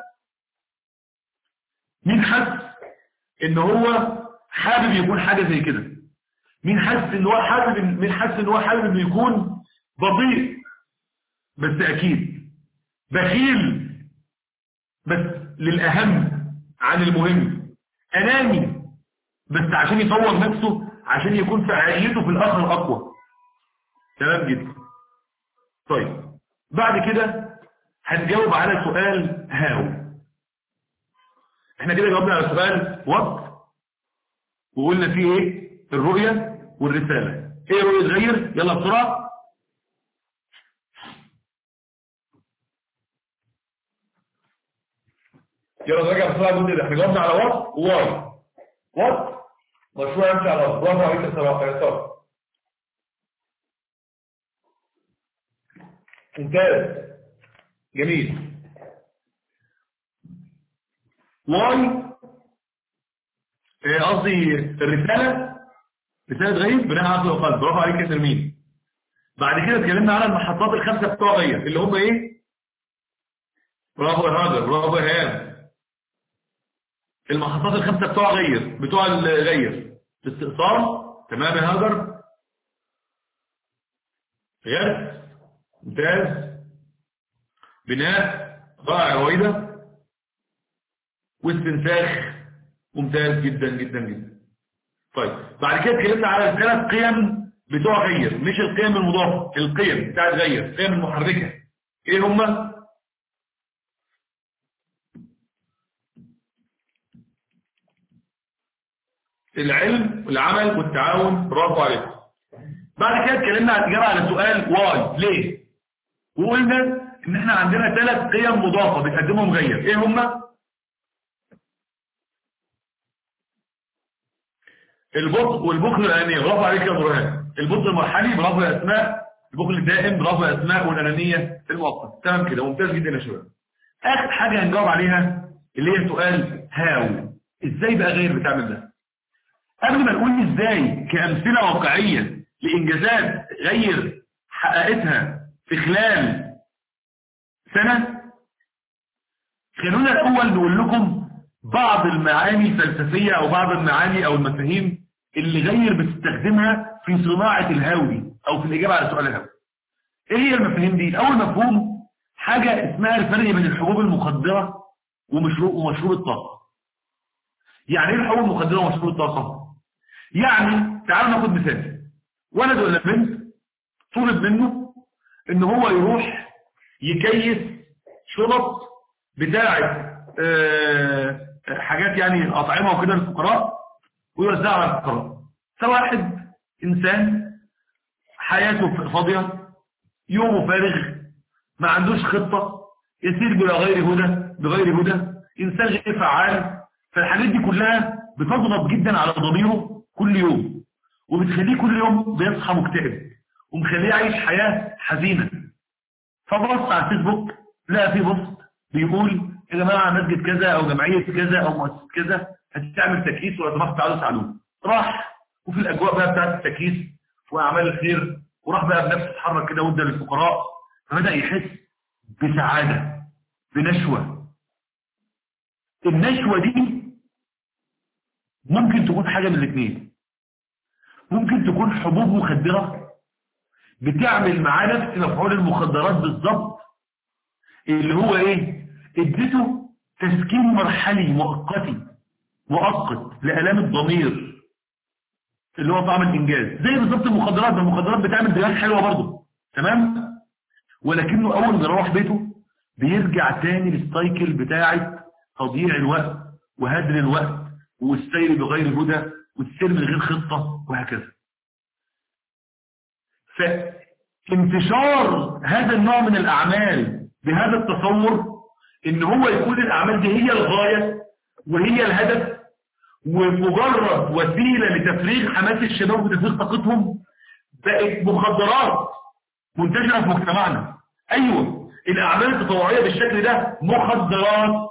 مين حس ان هو حابب يكون حاجة زي كده مين حس ان هو حابب مين حس ان هو حابب انه يكون بطيء بس اكيد بخيل بس للاهم عن المهم اناني بس عشان يطور نفسه عشان يكون فعاليته في الاخر اقوى تمام جدا طيب بعد كده هنجاوب على سؤال هاو احنا كده جاوبنا على سؤال وات وقلنا فيه ايه الرؤية والرسالة ايه رؤية غير يلا بسرعة يلا نرجع بسرعة الجزء ده احنا جاوبنا على وات وواي وات مشروع يمشي على وات برافو عليك يا سارة يا سارة ممتاز جميل واي قصدي الرسالة رسالة غيب بناء عقل وقلب برافو عليك يا ترمين بعد كده اتكلمنا على المحطات الخمسة بتوع غير اللي هم ايه برافو يا هاجر برافو يا هام المحطات الخمسة بتوع غير بتوع الغير استئصال تمام يا هاجر غرس ممتاز بناء رائع رويدة واستنساخ ممتاز جدا جدا جدا طيب بعد كده اتكلمنا على الثلاث قيم بتوع غير مش القيم المضافة القيم بتاعت غير القيم المحركة ايه هما العلم والعمل والتعاون برافو عليكم بعد كده اتكلمنا عن الاجابه على سؤال واي ليه وقلنا ان احنا عندنا ثلاث قيم مضافه بتقدمهم غير ايه هما البطء والبخل الانانيه برافو عليك يا برهان البطء المرحلي برافو يا اسماء البخل الدائم برافو يا اسماء والانانيه المؤقته تمام كده ممتاز جدا يا شباب اخر حاجه هنجاوب عليها اللي هي سؤال هاو ازاي بقى غير بتعمل ده قبل ما نقول ازاي كامثله واقعيه لانجازات غير حققتها في خلال سنه خلونا الاول نقول لكم بعض المعاني الفلسفيه او بعض المعاني او المفاهيم اللي غير بتستخدمها في صناعه الهاوي او في الاجابه على سؤال الهاوي ايه هي المفاهيم دي اول مفهوم حاجه اسمها الفرق بين الحبوب المخدره ومشروب ومشروب الطاقه يعني ايه الحبوب المخدره ومشروب الطاقه يعني تعالوا ناخد مثال ولد ولا بنت طلب منه ان هو يروح يكيس شنط بتاعه أه حاجات يعني اطعمه وكده للفقراء ويوزعها على الفقراء فواحد انسان حياته فاضيه يومه فارغ ما عندوش خطه يسير بلا غير هدى بغير هدى انسان غير فعال فالحاجات دي كلها بتضغط جدا على ضميره كل يوم وبتخليه كل يوم بيصحى مكتئب ومخليه عايش حياة حزينة فبص على الفيسبوك لقى في بوست بيقول يا جماعة مسجد كذا او جمعية كذا او مؤسسة كذا هتعمل تكييس ولا سمحت تعالوا تعالوا راح وفي الاجواء بقى بتاعت التكييس واعمال الخير وراح بقى بنفسه اتحرك كده وادى للفقراء فبدأ يحس بسعادة بنشوة النشوة دي ممكن تكون حاجة من الاثنين ممكن تكون حبوب مخدرة بتعمل معاه نفس مفعول المخدرات بالظبط اللي هو ايه اديته تسكين مرحلي مؤقتي مؤقت لآلام الضمير اللي هو طعم الإنجاز زي بالظبط المخدرات المخدرات بتعمل دماغ حلوة برضه تمام ولكنه أول ما يروح بيته بيرجع تاني للسايكل بتاعة تضييع الوقت وهدر الوقت والسير بغير هدى والسير من غير خطة وهكذا فانتشار هذا النوع من الأعمال بهذا التصور ان هو يكون الأعمال دي هي الغاية وهي الهدف ومجرد وسيلة لتفريغ حماس الشباب وتفريغ طاقتهم بقت مخدرات منتشرة في مجتمعنا أيوة الأعمال التطوعية بالشكل ده مخدرات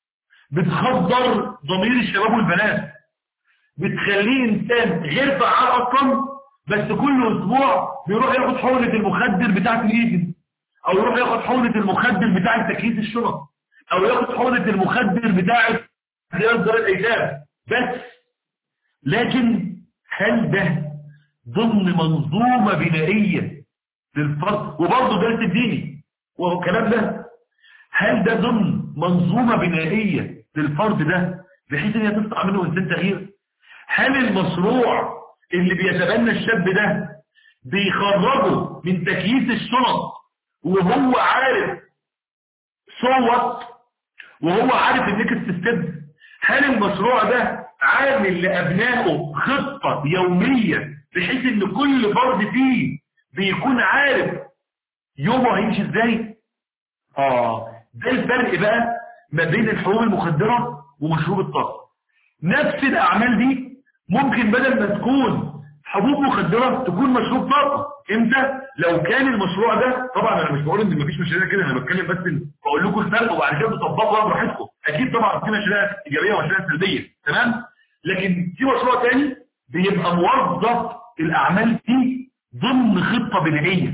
بتخدر ضمير الشباب والبنات بتخليه إنسان غير فعال أصلا بس كل أسبوع بيروح ياخد حولة المخدر بتاعة الإيجن أو يروح ياخد حولة المخدر بتاعة تكييس الشرط أو ياخد حولة المخدر بتاعة زيارة دار الأيتام بس لكن هل ده ضمن منظومة بنائية للفرد وبرضه درس الديني وهو الكلام ده هل ده ضمن منظومة بنائية للفرد ده بحيث ان هي تطلع منه انسان تغيير هل المشروع اللي بيتبنى الشاب ده بيخرجه من تكييس الشنط وهو عارف صوت وهو عارف النكست ستيب هل المشروع ده عامل لأبنائه خطة يومية بحيث ان كل فرد فيه بيكون عارف يومه هيمشي ازاي اه ده الفرق بقى ما بين الحبوب المخدرة ومشروب الطاقة نفس الأعمال دي ممكن بدل ما تكون حبوب مخدرة تكون مشروب طاقة امتى لو كان المشروع ده طبعا انا مش بقول ان مفيش مشاريع كده انا بتكلم بس إن بقول لكم الفرق وبعد كده تطبقوا براحتكم اكيد طبعا في مشاريع ايجابيه ومشاريع سلبيه تمام لكن في مشروع تاني بيبقى موظف الاعمال دي ضمن خطه بنائيه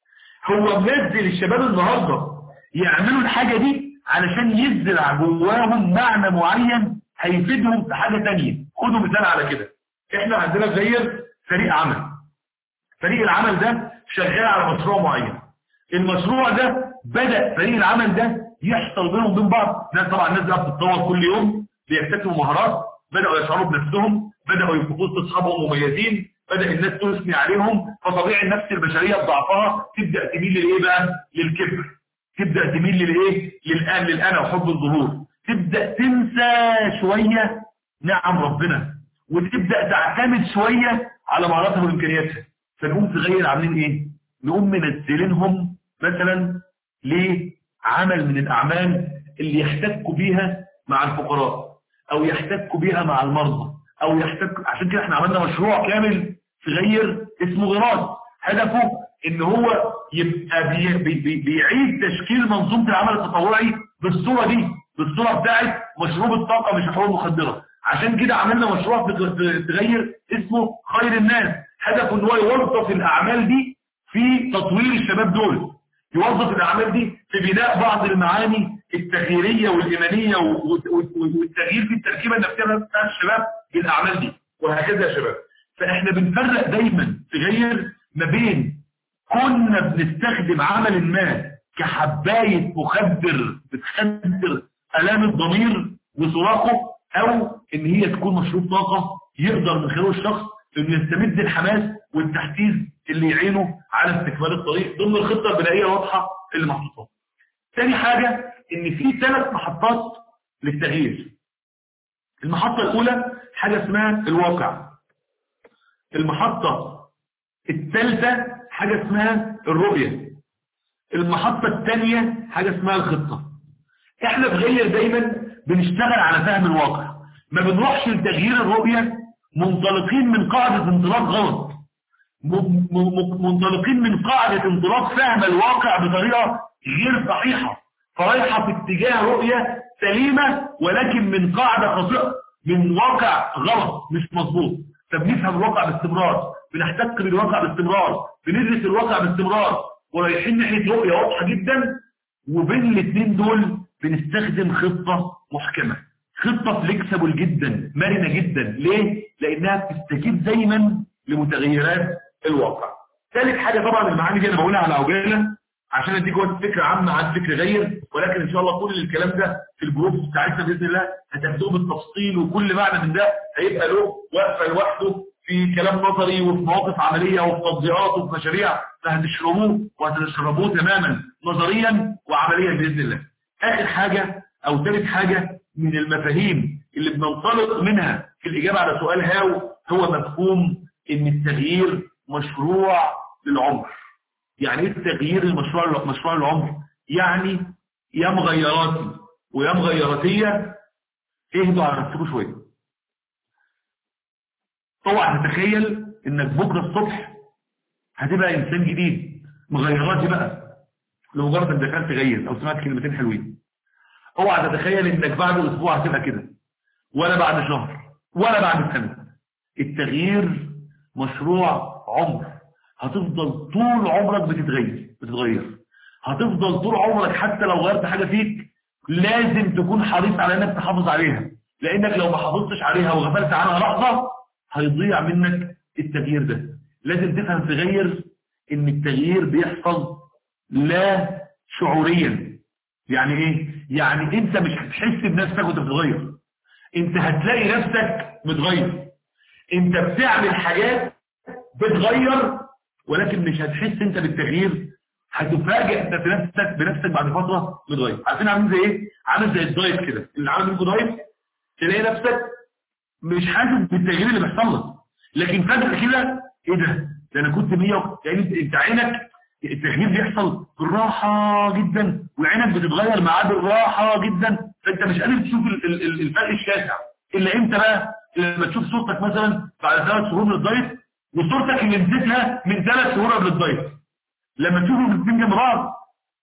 هو منزل الشباب النهارده يعملوا الحاجه دي علشان يزرع جواهم معنى معين هيفيدهم في حاجه تانية خدوا مثال على كده احنا عندنا غير فريق عمل فريق العمل ده شغال على مشروع معين المشروع ده بدأ فريق العمل ده يحصل بينهم وبين بعض ناس طبعا الناس بقى بتتطور كل يوم بيكتسبوا مهارات بدأوا يشعروا بنفسهم بدأوا يبقوا وسط اصحابهم مميزين بدأ الناس تثني عليهم فطبيعي النفس البشرية بضعفها تبدأ تميل للايه بقى للكبر تبدأ تميل للايه للآن للأنا وحب الظهور تبدأ تنسى شوية نعم ربنا وتبدأ تعتمد شوية على مهاراتها وإمكانياتها فنقوم تغير عاملين ايه نقوم منزلينهم مثلا لعمل من الأعمال اللي يحتكوا بيها مع الفقراء أو يحتكوا بيها مع المرضى أو يحتك عشان كده احنا عملنا مشروع كامل صغير اسمه غراض هدفه ان هو يبقى بي بي بي بيعيد تشكيل منظومة العمل التطوعي بالصورة دي بالصورة بتاعت مشروب الطاقة مش حقوق مخدرة عشان كده عملنا مشروع تغير اسمه خير الناس هدفه ان هو يوظف الاعمال دي في تطوير الشباب دول يوظف الاعمال دي في بناء بعض المعاني التغييرية والايمانية والتغيير في التركيبة النفسية بتاعت الشباب بالاعمال دي وهكذا يا شباب فاحنا بنفرق دايما تغير ما بين كنا بنستخدم عمل ما كحباية مخدر بتخدر الام الضمير وصراخه او ان هي تكون مشروب طاقة يقدر من خلاله الشخص انه يستمد الحماس والتحفيز اللي يعينه على استكمال الطريق ضمن الخطة البنائية الواضحة اللي محطوطة تاني حاجة ان في ثلاث محطات للتغيير المحطة الاولى حاجة اسمها الواقع المحطة الثالثة حاجة اسمها الرؤية المحطة الثانية حاجة اسمها الخطة احنا في غير دايما بنشتغل على فهم الواقع ما بنروحش لتغيير الرؤية منطلقين من قاعدة انطلاق غلط منطلقين من قاعدة انطلاق فهم الواقع بطريقة غير صحيحة فرايحة في اتجاه رؤية سليمة ولكن من قاعدة خاطئة من واقع غلط مش مظبوط فبنفهم الواقع باستمرار بنحتك بالواقع باستمرار بندرس الواقع باستمرار ورايحين ناحية رؤية واضحة جدا وبين الاثنين دول بنستخدم خطة محكمة خطة فليكسبل جدا مرنة جدا ليه؟ لأنها بتستجيب دايما لمتغيرات الواقع ثالث حاجة طبعا المعاني دي أنا بقولها على عجالة عشان اديك وقت فكرة عامة عن فكر غير ولكن ان شاء الله كل الكلام ده في الجروب بتاعتنا باذن الله هتاخدوه بالتفصيل وكل معنى من ده هيبقى له وقفه لوحده في كلام نظري وفي مواقف عمليه وفي تطبيقات وفي مشاريع فهتشربوه وهتشربوه تماما نظريا وعمليا باذن الله. اخر حاجه او ثالث حاجه من المفاهيم اللي بننطلق منها في الاجابه على سؤال هاو هو مفهوم ان التغيير مشروع للعمر. يعني ايه التغيير المشروع مشروع العمر يعني يا مغيراتي ويا مغيراتية اهدوا على نفسكم شوية اوعى تتخيل انك بكرة الصبح هتبقى انسان جديد مغيراتي بقى لمجرد انك دخلت تغير او سمعت كلمتين حلوين اوعى تتخيل انك بعد اسبوع هتبقى كده ولا بعد شهر ولا بعد سنة التغيير مشروع عمر هتفضل طول عمرك بتتغير بتتغير هتفضل طول عمرك حتى لو غيرت حاجة فيك لازم تكون حريص على انك تحافظ عليها لانك لو ما حافظتش عليها وغفلت عنها لحظة هيضيع منك التغيير ده لازم تفهم تغير ان التغيير بيحصل لا شعوريا يعني ايه يعني انت مش هتحس بنفسك وانت بتتغير انت هتلاقي نفسك متغير انت بتعمل حاجات بتغير ولكن مش هتحس انت بالتغيير هتفاجئ انت بنفسك بنفسك بعد فتره متغير عارفين عامل زي ايه عامل زي الدايت كده اللي عامل منكم دايت تلاقي نفسك مش حاسس بالتغيير اللي بيحصل لك لكن فجاه كده ايه ده ده انا كنت 100 يعني انت عينك التغيير بيحصل بالراحه جدا وعينك بتتغير معاه بالراحه جدا فانت مش قادر تشوف الفرق الشاسع الا امتى بقى لما تشوف صورتك مثلا بعد ثلاث شهور من الدايت وصورتك اللي نزلتها من ثلاث شهور قبل الدايت لما تشوفوا الاثنين جنب بعض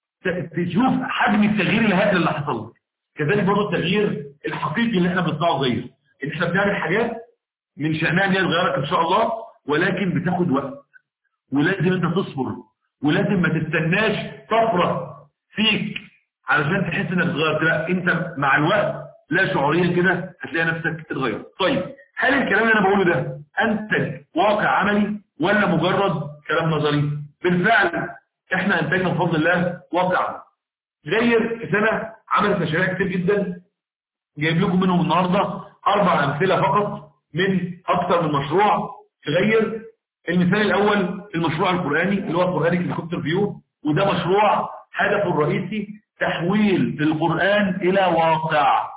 تشوف حجم التغيير الهائل اللي حصل لك كذلك برضه التغيير الحقيقي اللي احنا بنطلعه غير ان احنا بنعمل حاجات من شأنها ان هي تغيرك ان شاء الله ولكن بتاخد وقت ولازم انت تصبر ولازم ما تستناش طفره فيك علشان تحس انك اتغيرت لا انت مع الوقت لا شعوريا كده هتلاقي نفسك اتغير طيب هل الكلام اللي انا بقوله ده انتج واقع عملي ولا مجرد كلام نظري بالفعل احنا انتجنا بفضل الله واقع غير في سنة عملت مشاريع كتير جدا جايب لكم منهم النهاردة اربع امثلة فقط من اكثر من مشروع تغير المثال الاول المشروع القرآني اللي هو القرآني هليكوبتر فيو وده مشروع هدفه الرئيسي تحويل القرآن الى واقع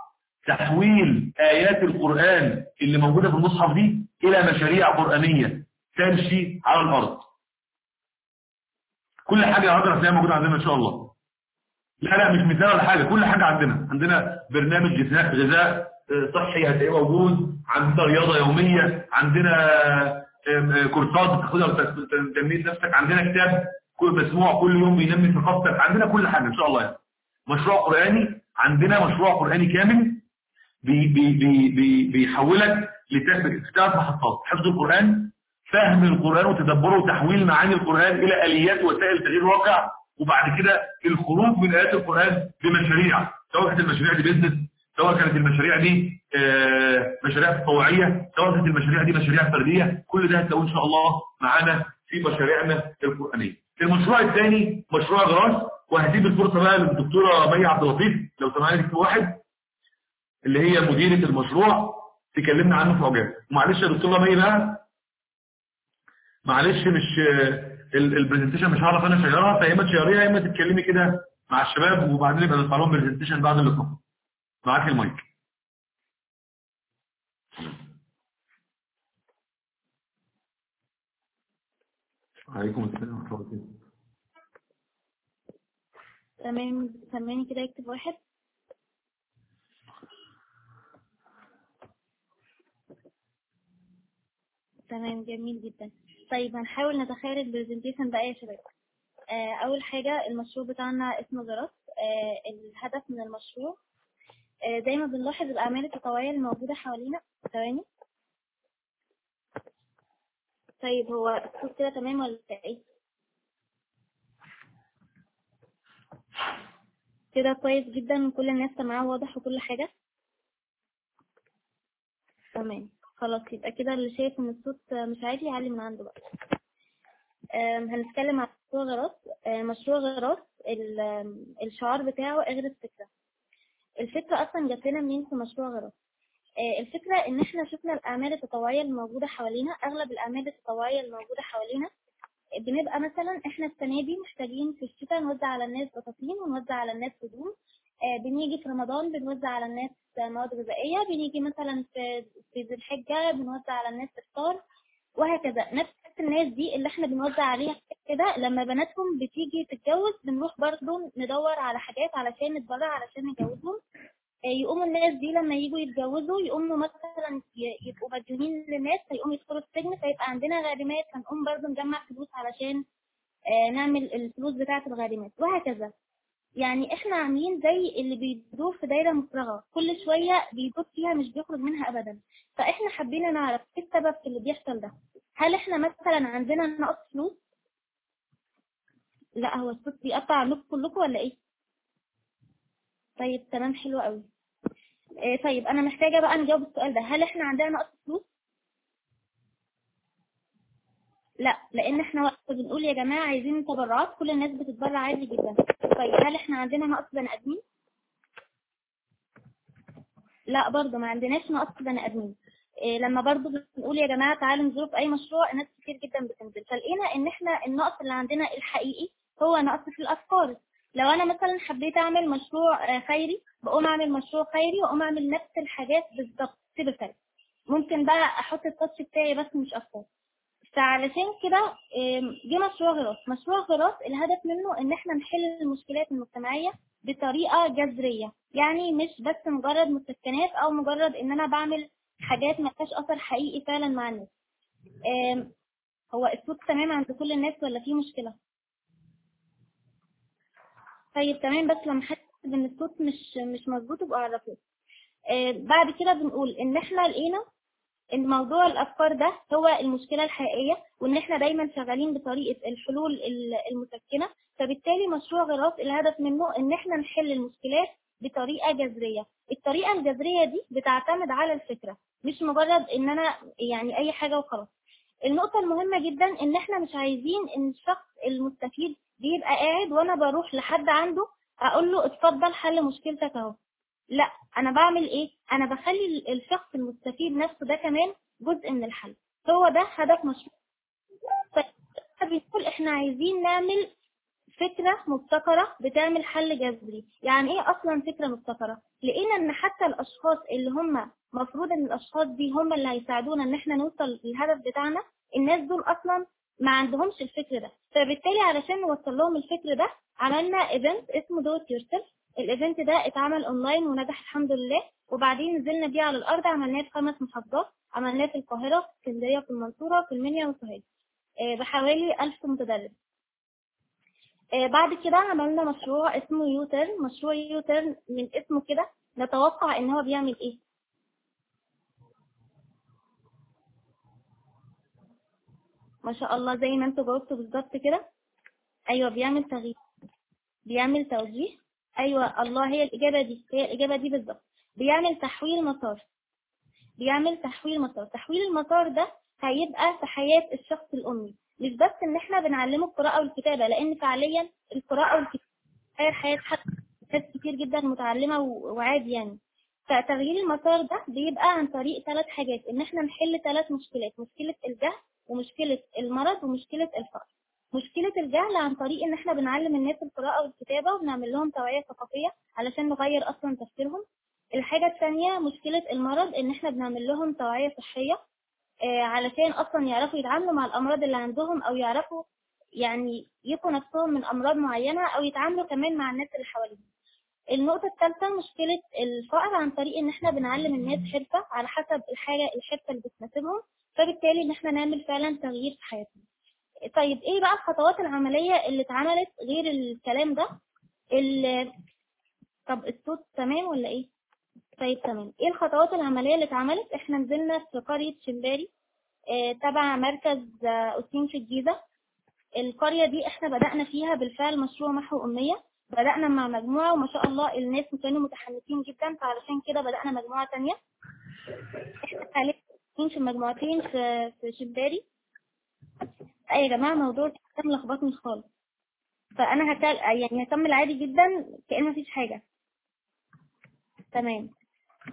تحويل آيات القرآن اللي موجودة في المصحف دي إلى مشاريع قرآنية تمشي على الأرض كل حاجة هقدر هتلاقيها موجودة عندنا إن شاء الله لا لا مش مثال ولا حاجة كل حاجة عندنا عندنا برنامج غذاء صحي هتلاقيه موجود عندنا رياضة يومية عندنا كورسات بتاخدها تنمية نفسك عندنا كتاب كل مسموع كل يوم بينمي ثقافتك عندنا كل حاجة إن شاء الله يعني مشروع قرآني عندنا مشروع قرآني كامل بي بي بي بي بيحولك لثلاث محطات حفظ القرآن فهم القرآن وتدبره وتحويل معاني القرآن إلى آليات وسائل تغيير واقع وبعد كده الخروج من آيات القرآن بمشاريع سواء كانت المشاريع دي بيزنس سواء كانت المشاريع دي مشاريع تطوعية سواء كانت المشاريع دي مشاريع فردية كل ده هتلاقوه إن شاء الله معانا في مشاريعنا القرآنية المشروع الثاني مشروع جراس وهسيب الفرصة بقى للدكتورة مي عبد اللطيف لو سمعني في واحد اللي هي مديرة المشروع تكلمنا عنه في عجالة ومعلش يا دكتورة مي بقى معلش مش البرزنتيشن مش هعرف انا اشيرها فيا اما تشيريها يا اما تتكلمي كده مع الشباب وبعدين يبقى نطلع لهم برزنتيشن بعد اللقاء معاك المايك عليكم السلام ورحمه الله تمام سمعني كده يكتب واحد تمام جميل جدا طيب هنحاول نتخيل البرزنتيشن بقى يا شباب آه اول حاجة المشروع بتاعنا اسمه دراسة آه الهدف من المشروع آه دايما بنلاحظ الاعمال التطوعية الموجودة حوالينا ثواني طيب هو الصوت كده تمام ولا ايه كده كويس جدا كل الناس سمعاه واضح وكل حاجة تمام خلاص يبقى كده اللي شايف ان الصوت مش عالي يعلي من عنده بقى آم، هنتكلم عن مشروع غراس آه، مشروع غراس ال- آم، الشعار بتاعه اغرس فكرة الفكرة اصلا جات لنا منين في مشروع غراس آه، الفكرة ان احنا شفنا الاعمال التطوعية الموجودة حوالينا اغلب الاعمال التطوعية الموجودة حوالينا بنبقى مثلا احنا السنة دي محتاجين في الشتاء نوزع على الناس بطاطين ونوزع على الناس هدوم آه، بنيجي في رمضان بنوزع على الناس مواد غذائية بنيجي مثلا في في ذي الحجة بنوزع على الناس إفطار وهكذا نفس الناس دي اللي احنا بنوزع عليها كده لما بناتهم بتيجي تتجوز بنروح برضه ندور على حاجات علشان نتبرع علشان نجوزهم آه، يقوموا الناس دي لما يجوا يتجوزوا يقوموا مثلا ي- يبقوا مديونين للناس فيقوموا يدخلوا السجن فيبقى عندنا غارمات فنقوم برضه نجمع فلوس علشان آه، نعمل الفلوس بتاعة الغارمات وهكذا يعني احنا عاملين زي اللي بيدور في دايرة مفرغة كل شوية بيدور فيها مش بيخرج منها ابدا فاحنا حابين نعرف ايه السبب في اللي بيحصل ده هل احنا مثلا عندنا نقص فلوس لا هو الصوت بيقطع عنكم كلكم ولا ايه طيب تمام حلو قوي إيه طيب انا محتاجة بقى نجاوب السؤال ده هل احنا عندنا نقص فلوس لا لان احنا وقت بنقول يا جماعة عايزين تبرعات كل الناس بتتبرع عادي جدا طيب هل احنا عندنا نقص بني ادمين لا برضه ما عندناش نقص بني ادمين إيه لما برضه بنقول يا جماعه تعالوا نزوروا في اي مشروع ناس كتير جدا بتنزل فلقينا ان احنا النقص اللي عندنا الحقيقي هو نقص في الافكار لو انا مثلا حبيت اعمل مشروع آه، خيري بقوم اعمل مشروع خيري واقوم اعمل نفس الحاجات بالظبط تبقى ممكن بقى احط التاتش بتاعي بس مش اكتر فعلشان كده آم، جه مشروع غراس مشروع غراس الهدف منه ان احنا نحل المشكلات المجتمعية بطريقة جذرية يعني مش بس مجرد مسكنات او مجرد ان انا بعمل حاجات ما فيهاش اثر حقيقي فعلا مع الناس آم، هو الصوت تمام عند كل الناس ولا في مشكلة طيب تمام بس لما حد ان الصوت مش مش مظبوط يبقى اعرفوه آه، بعد كده بنقول ان احنا لقينا ان موضوع الافكار ده هو المشكله الحقيقيه وان احنا دايما شغالين بطريقه الحلول ال- المسكنه فبالتالي مشروع غراس الهدف منه ان احنا نحل المشكلات بطريقه جذريه الطريقه الجذريه دي بتعتمد على الفكره مش مجرد ان انا يعني اي حاجه وخلاص النقطة المهمة جدا ان احنا مش عايزين ان الشخص المستفيد بيبقى قاعد وانا بروح لحد عنده اقول له اتفضل حل مشكلتك اهو لا انا بعمل ايه انا بخلي ال- الشخص المستفيد نفسه ده كمان جزء من الحل هو ده هدف مشروع فبيقول احنا عايزين نعمل فكرة مبتكرة بتعمل حل جذري يعني ايه اصلا فكرة مبتكرة لقينا ان حتى الاشخاص اللي هم مفروض ان الاشخاص دي هم اللي هيساعدونا ان احنا نوصل للهدف بتاعنا الناس دول اصلا ما عندهمش الفكر ده فبالتالي علشان نوصل لهم الفكر ده عملنا ايفنت اسمه دوت يور سيلف الايفنت ده اتعمل اونلاين ونجح الحمد لله وبعدين نزلنا بيه على الارض عملناه في خمس محافظات عملناه في القاهره في اسكندريه في المنصوره في المنيا وسوهاج آه، بحوالي 1000 متدرب آه، بعد كده عملنا مشروع اسمه يوترن مشروع يوترن من اسمه كده نتوقع ان هو بيعمل ايه ما شاء الله زي ما انتوا جاوبتوا بالظبط كده ايوه بيعمل تغيير بيعمل توجيه ايوه الله هي الاجابه دي هي الاجابه دي بالظبط بيعمل تحويل مسار بيعمل تحويل مسار تحويل المسار ده هيبقى في حياه الشخص الامي مش بس ان احنا بنعلمه القراءه والكتابه لان فعليا القراءه والكتابه غير حياه حد ناس كتير جدا متعلمه و- وعادي يعني فتغيير المسار ده بيبقى عن طريق ثلاث حاجات ان احنا نحل ثلاث مشكلات مشكله الجهل ومشكله المرض ومشكله الفقر مشكلة الجهل عن طريق إن إحنا بنعلم الناس القراءة والكتابة وبنعمل لهم توعية ثقافية علشان نغير أصلا تفكيرهم. الحاجة الثانية مشكلة المرض إن إحنا بنعمل لهم توعية صحية آه، علشان أصلا يعرفوا يتعاملوا مع الأمراض اللي عندهم أو يعرفوا يعني يقوا نفسهم من أمراض معينة أو يتعاملوا كمان مع الناس اللي حواليهم. النقطة الثالثة مشكلة الفقر عن طريق إن إحنا بنعلم الناس حرفة على حسب الحاجة الحرفة اللي بتناسبهم فبالتالي إن إحنا نعمل فعلا تغيير في حياتهم. طيب ايه بقى الخطوات العملية اللي اتعملت غير الكلام ده ال... طب الصوت تمام ولا ايه طيب تمام ايه الخطوات العملية اللي اتعملت احنا نزلنا في قرية شمباري اه تبع مركز اه أوسين في الجيزة القرية دي احنا بدأنا فيها بالفعل مشروع محو أمية بدأنا مع مجموعة وما شاء الله الناس كانوا متحمسين جدا فعلشان كده بدأنا مجموعة تانية احنا حاليا في مجموعتين في في شمباري اي يا جماعه موضوع الكلام لخبطني خالص فانا هكل... يعني هكمل عادي جدا كأن مفيش حاجه تمام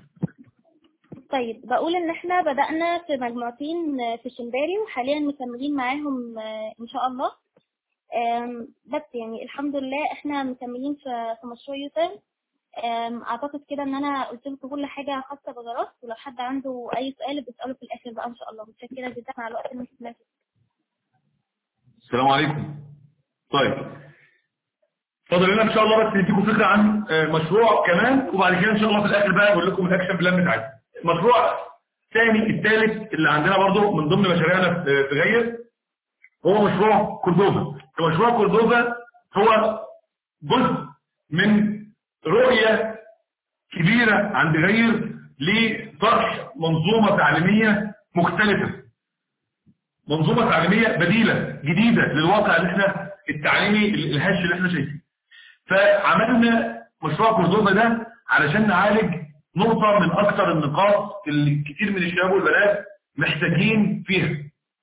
طيب بقول ان احنا بدأنا في مجموعتين في شمباري وحاليا مكملين معاهم آه، ان شاء الله آم، بس يعني الحمد لله احنا مكملين في في مشروع يوتيرن آم، اعتقد كده ان انا قلت لكم كل حاجه خاصه بجرات ولو حد عنده اي سؤال بيساله في الاخر بقى ان شاء الله متشكره جدا على الوقت اللي انتم فيه. السلام عليكم طيب فاضل لنا ان شاء الله بس نديكم فكره عن آه، مشروع كمان وبعد كده ان شاء الله في الاخر بقى اقول لكم الاكشن بلان بتاعتنا المشروع الثاني الثالث اللي عندنا برضو من ضمن مشاريعنا في في غير هو مشروع كوردوفا مشروع كوردوفا هو جزء من رؤية كبيرة عند غير لطرح منظومة تعليمية مختلفة منظومة تعليمية بديلة جديدة للواقع اللي احنا التعليمي الهش اللي احنا شايفينه فعملنا مشروع كوردوفا ده علشان نعالج نقطة من أكثر النقاط اللي كتير من الشباب والبنات محتاجين فيها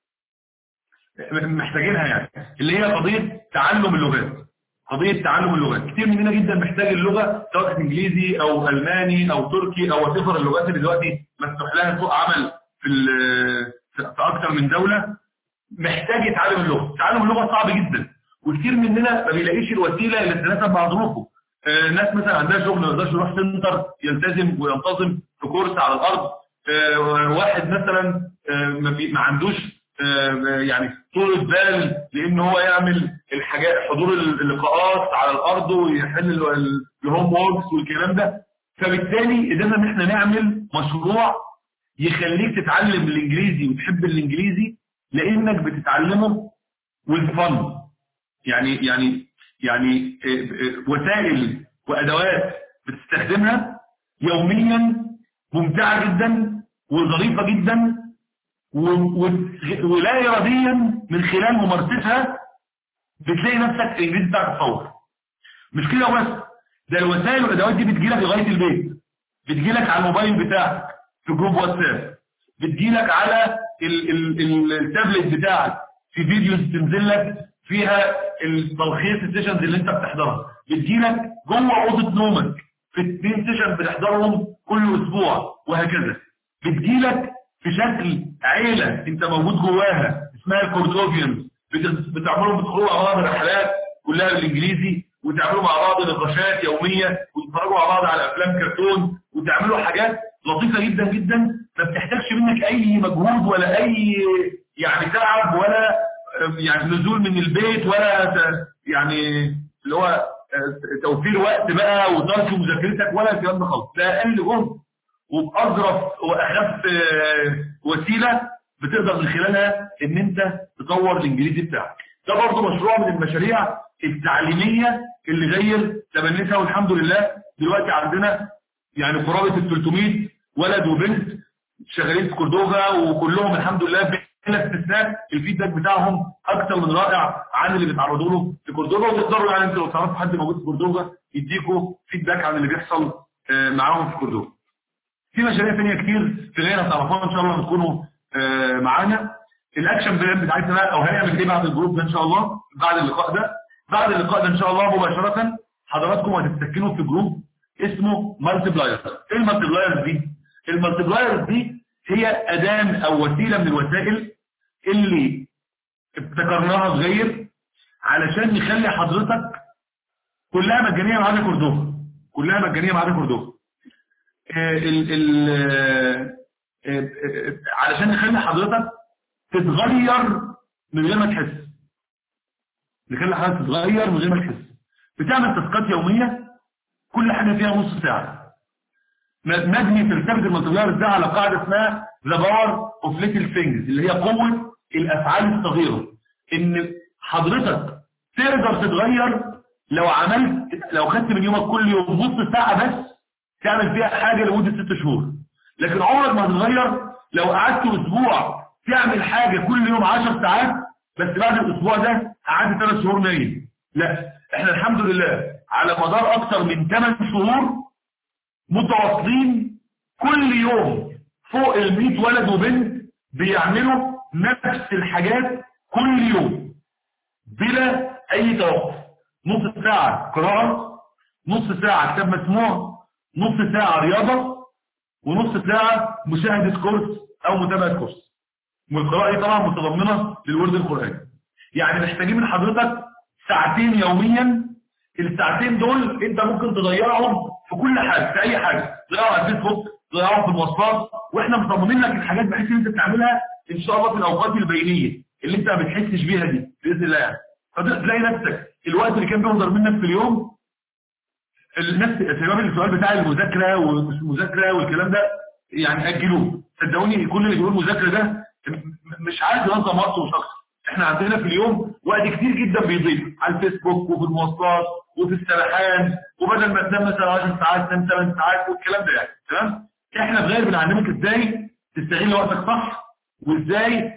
محتاجينها يعني اللي هي قضية تعلم اللغات قضية تعلم اللغات كتير مننا جدا محتاج اللغة سواء كانت انجليزي او الماني او تركي او وتفر اللغات اللي دلوقتي مفتوح لها سوق عمل في ال- في اكتر من دولة محتاج يتعلم اللغة تعلم اللغة صعب جدا وكتير مننا ما بيلاقيش الوسيلة اللي تناسب مع ظروفه آه، ناس مثلا عندها شغل ما يقدرش يروح سنتر يلتزم وينتظم في كورس على الارض آه، واحد مثلا آه، ما بي- ما عندوش آه، يعني طولة بال لان هو يعمل الحاجات حضور اللقاءات على الارض ويحل ال- ال- الهوم ووركس والكلام ده فبالتالي قدرنا ان احنا نعمل مشروع يخليك تتعلم الانجليزي وتحب الانجليزي لانك بتتعلمه والفن يعني يعني يعني آه، آه، وسائل وادوات بتستخدمها يوميا ممتعه جدا وظريفه جدا و- و- ولا اراديا من خلال ممارستها بتلاقي نفسك الانجليزي بتاعك اتطور مش كده بس ده الوسائل والادوات دي بتجيلك لغايه البيت بتجيلك على الموبايل بتاعك في جروب واتساب بتجيلك على ال ال ال التابلت بتاعك في فيديوز تنزل لك فيها التلخيص السيشنز اللي انت بتحضرها بتجيلك جوه اوضه نومك في اثنين سيشن بتحضرهم كل اسبوع وهكذا بتجيلك في شكل عيله انت موجود جواها اسمها الكوردوفيانز بت- بتعملوا بتخرجوا مع بعض رحلات كلها بالانجليزي وتعملوا مع بعض نقاشات يوميه وتتفرجوا مع بعض على افلام كرتون وتعملوا حاجات لطيفه جدا جدا ما بتحتاجش منك اي مجهود ولا اي يعني تعب ولا آه، يعني نزول من البيت ولا ت- يعني اللي هو آه، توفير وقت بقى وترك مذاكرتك ولا الكلام ده خالص ده اقل جهد وبأظرف وأخف آه، وسيلة بتقدر من خلالها ان انت تطور الانجليزي بتاعك ده برضه مشروع من المشاريع التعليمية اللي غير تبنتها والحمد لله دلوقتي عندنا يعني قرابة ال 300 ولد وبنت شغالين في كوردوفا وكلهم الحمد لله بلا استثناء الفيدباك بتاعهم اكتر من رائع عن اللي بيتعرضوا له في كوردوفا وتقدروا يعني انتوا لو تعرفوا حد موجود في كوردوفا يديكوا فيدباك عن اللي بيحصل آه، معاهم في كوردوفا في مشاريع ثانيه كتير في غيرها تعرفوها ان شاء الله لما تكونوا آه، معانا الاكشن بلان بتاعتنا بقى او هنعمل ايه بعد الجروب ده ان شاء الله بعد اللقاء ده بعد اللقاء ده ان شاء الله مباشره حضراتكم هتتسكنوا في جروب اسمه مالتي بلايرز ايه المالتي بلايرز دي المالتي بلايرز دي هي اداه او وسيله من الوسائل اللي ابتكرناها صغير علشان نخلي حضرتك كلها مجانيه ما عدا كوردوفا كلها مجانيه ما عدا كوردوفا آه، ال ال آه، آه، آه، علشان نخلي حضرتك تتغير من غير ما تحس نخلي حضرتك تتغير من غير ما تحس بتعمل تاسكات يوميه كل حاجه فيها نص ساعه م- مبني فلسفه المالتيبلايرز ده على قاعده اسمها ذا باور اوف ليتل ثينجز اللي هي قوه الافعال الصغيره ان حضرتك تقدر تتغير لو عملت لو خدت من يومك كل يوم نص ساعه بس تعمل فيها حاجه لمده ست شهور لكن عمرك ما هتتغير لو قعدت اسبوع تعمل حاجه كل يوم 10 ساعات بس بعد الاسبوع ده قعدت ثلاث شهور نايم لا احنا الحمد لله على مدار اكثر من 8 شهور متواصلين كل يوم فوق ال 100 ولد وبنت بيعملوا نفس الحاجات كل يوم بلا اي توقف نص ساعة قراءة نص ساعة كتاب مسموع نص ساعة رياضة ونص ساعة مشاهدة كورس او متابعة كورس والقراءة دي طبعا متضمنة للورد القرآني يعني محتاجين من حضرتك ساعتين يوميا الساعتين دول انت ممكن تضيعهم في كل حاجة في اي حاجة تضيعهم على الفيسبوك تضيعهم في المواصلات واحنا مصممين لك الحاجات بحيث ان انت تعملها ان شاء الله في الاوقات البينية اللي انت ما بتحسش بيها دي باذن الله يعني فتلاقي نفسك الوقت اللي كان بيهدر منك في اليوم النفس سبب السؤال بتاع المذاكرة ومش المذاكرة والكلام ده يعني اجلوه صدقوني كل اللي بيقول مذاكرة ده مش عايز ينظم وقته مش اكتر احنا عندنا في اليوم وقت كتير جدا بيضيع على الفيسبوك وفي المواصلات وفي السبحان وبدل ما تنام مثلا 10 ساعات تنام 8 ساعات والكلام ده يعني تمام احنا في غير بنعلمك ازاي تستغل وقتك صح وازاي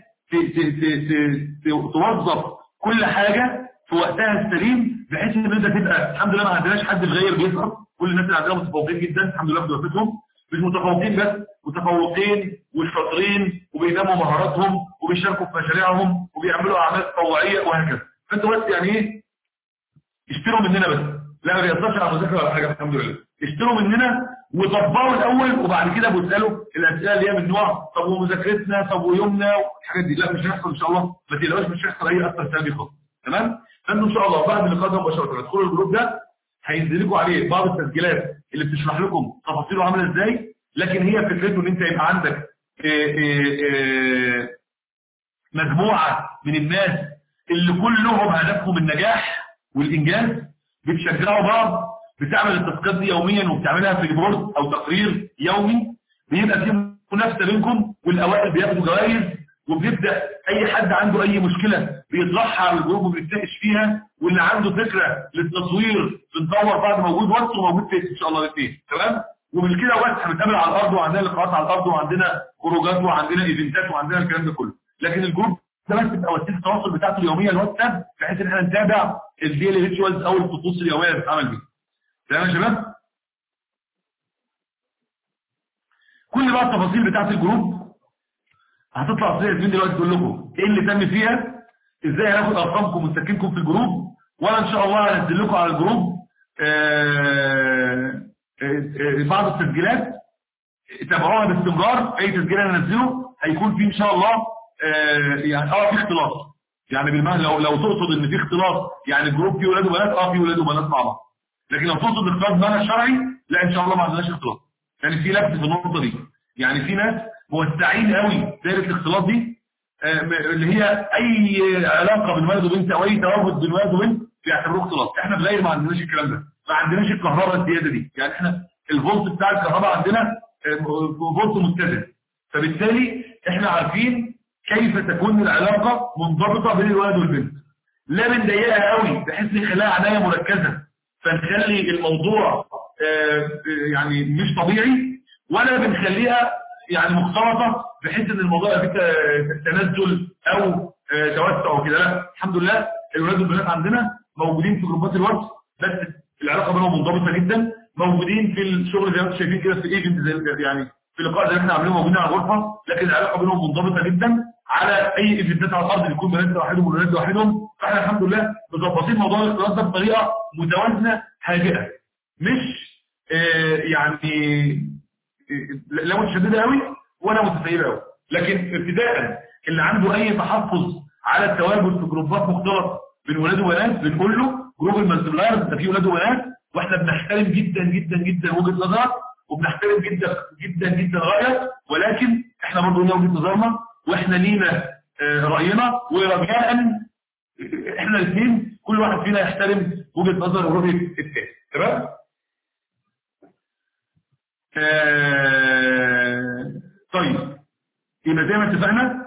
توظف كل حاجة في وقتها السليم بحيث ان انت تبقى الحمد لله ما عندناش حد الغير بيسقط كل الناس اللي عندنا متفوقين جدا الحمد لله في دراستهم مش متفوقين بس متفوقين والشاطرين وبيناموا مهاراتهم وبيشاركوا في مشاريعهم وبيعملوا اعمال تطوعيه وهكذا فانتوا بس يعني ايه اشتروا مننا بس لا ما بيقدرش على المذاكره ولا حاجه الحمد لله اشتروا مننا وطبقوا الاول وبعد كده بتسالوا الاسئله اللي هي من نوع طب ومذاكرتنا طب ويومنا والحاجات دي لا مش هيحصل ان شاء الله ما تقلقوش مش هيحصل اي اثر سلبي خالص تمام فانتوا ان شاء الله بعد اللقاء ده مباشره تدخلوا الجروب ده هينزل لكم عليه بعض التسجيلات اللي بتشرح لكم تفاصيله عامله ازاي لكن هي فكرته ان انت يبقى عندك إيه إيه إيه مجموعه من الناس اللي كلهم هدفهم النجاح والانجاز بتشجعوا بعض بتعمل التاسكات دي يوميا وبتعملها في ريبورت او تقرير يومي بيبقى في منافسه بينكم والاوائل بياخدوا جوائز وبيبدا اي حد عنده اي مشكله بيطرحها على الجروب وبيتناقش فيها واللي عنده فكره للتصوير بندور بعد موجود واتس وموجود فيس ان شاء الله الاثنين تمام ومن كده وقت هنتقابل على الارض وعندنا لقاءات على الارض وعندنا خروجات وعندنا ايفنتات وعندنا الكلام ده كله لكن الجروب ده بس تبقى وسيله التواصل بتاعته اليوميه الواتساب بحيث ان احنا نتابع الديلي ريتشوالز او الطقوس اليوميه اللي بتتعمل بيها تمام يا شباب كل بقى التفاصيل بتاعت الجروب هتطلع في الفيديو دلوقتي تقول لكم ايه اللي تم فيها ازاي هناخد ارقامكم ونسكنكم في الجروب وانا ان شاء الله هنزل لكم على الجروب آآ آآ بعض التسجيلات تابعوها باستمرار اي تسجيل انا انزله هيكون فيه ان شاء الله يعني اه في اختلاط يعني بالمعنى لو لو تقصد ان في اختلاط يعني الجروب فيه ولاد وبنات اه فيه ولاد وبنات مع بعض لكن لو تقصد اختلاط بمعنى شرعي لا ان شاء الله ما عندناش اختلاط يعني في لبس في النقطه دي يعني في ناس موسعين قوي دايره الاختلاط دي اللي هي اي علاقه بين ولد وبنت او اي ترابط بين ولد وبنت بيعتبروه اختلاط احنا في غير ما عندناش الكلام ده ما عندناش الكهرباء الزياده دي يعني احنا الفولت بتاع الكهرباء عندنا فولت متزن فبالتالي احنا عارفين كيف تكون العلاقه منضبطه بين الولد والبنت لا بنضيقها قوي بحيث نخليها عنايه مركزه فنخلي الموضوع يعني مش طبيعي ولا بنخليها يعني مختلطة بحيث ان الموضوع يبقى فيه تنزل او توسع وكده لا الحمد لله الولاد والبنات عندنا موجودين في جروبات الواتس بس العلاقه بينهم منضبطه جدا موجودين في الشغل زي ما انتم شايفين كده في ايفنت زي يعني في لقاء زي ما احنا عاملينه موجودين على الغرفه لكن العلاقه بينهم منضبطه جدا على اي ايفنتات على الارض بيكون بنات لوحدهم وولاد لوحدهم فاحنا الحمد لله مظبطين موضوع الاختلاط ده بطريقه متوازنه هادئه مش آه يعني لا متشدده قوي ولا متسيبه قوي لكن ابتداء اللي عنده اي تحفظ على التواجد في جروبات مختلطه بين ولاد وبنات بنقول له جروب المالتيبلايرز ده فيه ولاد وبنات واحنا بنحترم جدا جدا جدا وجهه نظرك وبنحترم جدا جدا جدا رايك ولكن احنا برضه لنا وجهه نظرنا واحنا لينا راينا ورجاء احنا الاثنين كل واحد فينا يحترم وجهه نظر ورؤيه الثاني تمام؟ آه طيب يبقى زي ما اتفقنا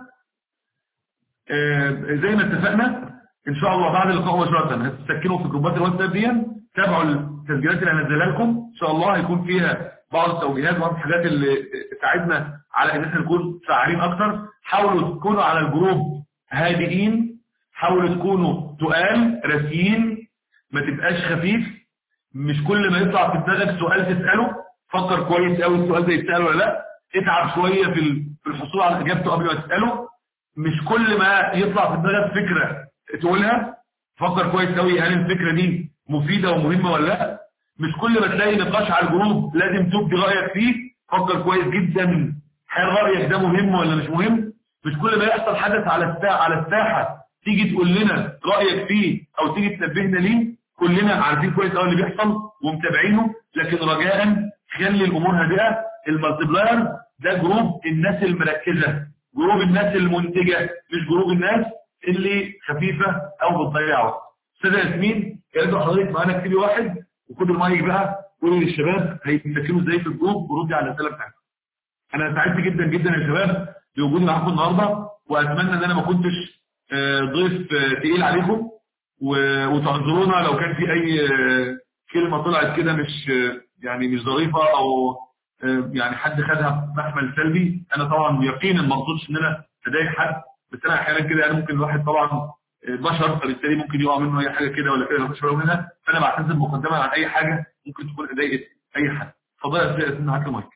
آه زي ما اتفقنا ان شاء الله بعد اللقاء مباشره هتسكنوا في جروبات الواتساب دي تابعوا التسجيلات اللي هنزلها لكم ان شاء الله هيكون فيها بعض التوجيهات وبعض الحاجات اللي تساعدنا على ان احنا نكون فعالين اكتر حاولوا تكونوا على الجروب هادئين حاولوا تكونوا تقال راسيين ما تبقاش خفيف مش كل ما يطلع في دماغك سؤال تساله فكر كويس قوي السؤال ده يتسال ولا لا اتعب شويه في ال- في الحصول على اجابته قبل ما تساله مش كل ما يطلع في دماغك فكره تقولها فكر كويس قوي هل الفكره دي مفيده ومهمه ولا لا مش كل ما تلاقي نقاش على الجروب لازم تبدي رايك فيه فكر كويس جدا هل رايك ده مهم ولا مش مهم مش كل ما يحصل حدث على الساحه على الساحه تيجي تقول لنا رايك فيه او تيجي تنبهنا ليه كلنا عارفين كويس قوي اللي بيحصل ومتابعينه لكن رجاء خلي الامور هادئه المالتيبلاير ده جروب الناس المركزه جروب الناس المنتجه مش جروب الناس اللي خفيفه او بتضيع وقت استاذه ياسمين يا ريت حضرتك معانا اكتبي واحد وخد المايك بقى قولي للشباب هيتمكنوا ازاي في الجروب وردي على الاسئله بتاعتهم انا سعدت جدا جدا يا شباب بوجودي معاكم النهارده واتمنى ان انا ما كنتش آه، ضيف آه، تقيل عليكم و- وتعذرونا لو كان في اي آه، كلمه طلعت كده مش آه، يعني مش ظريفه او آه، يعني حد خدها بمحمل سلبي انا طبعا يقينا ما اقصدش ان انا اضايق حد بس انا احيانا كده يعني ممكن الواحد طبعا آه، بشر فبالتالي ممكن يقع منه اي حاجه كده ولا كده ما باله منها فانا بعتذر مقدما عن اي حاجه ممكن تكون ضايقت اي حد اتفضل يا استاذ ياسمين معاك المايك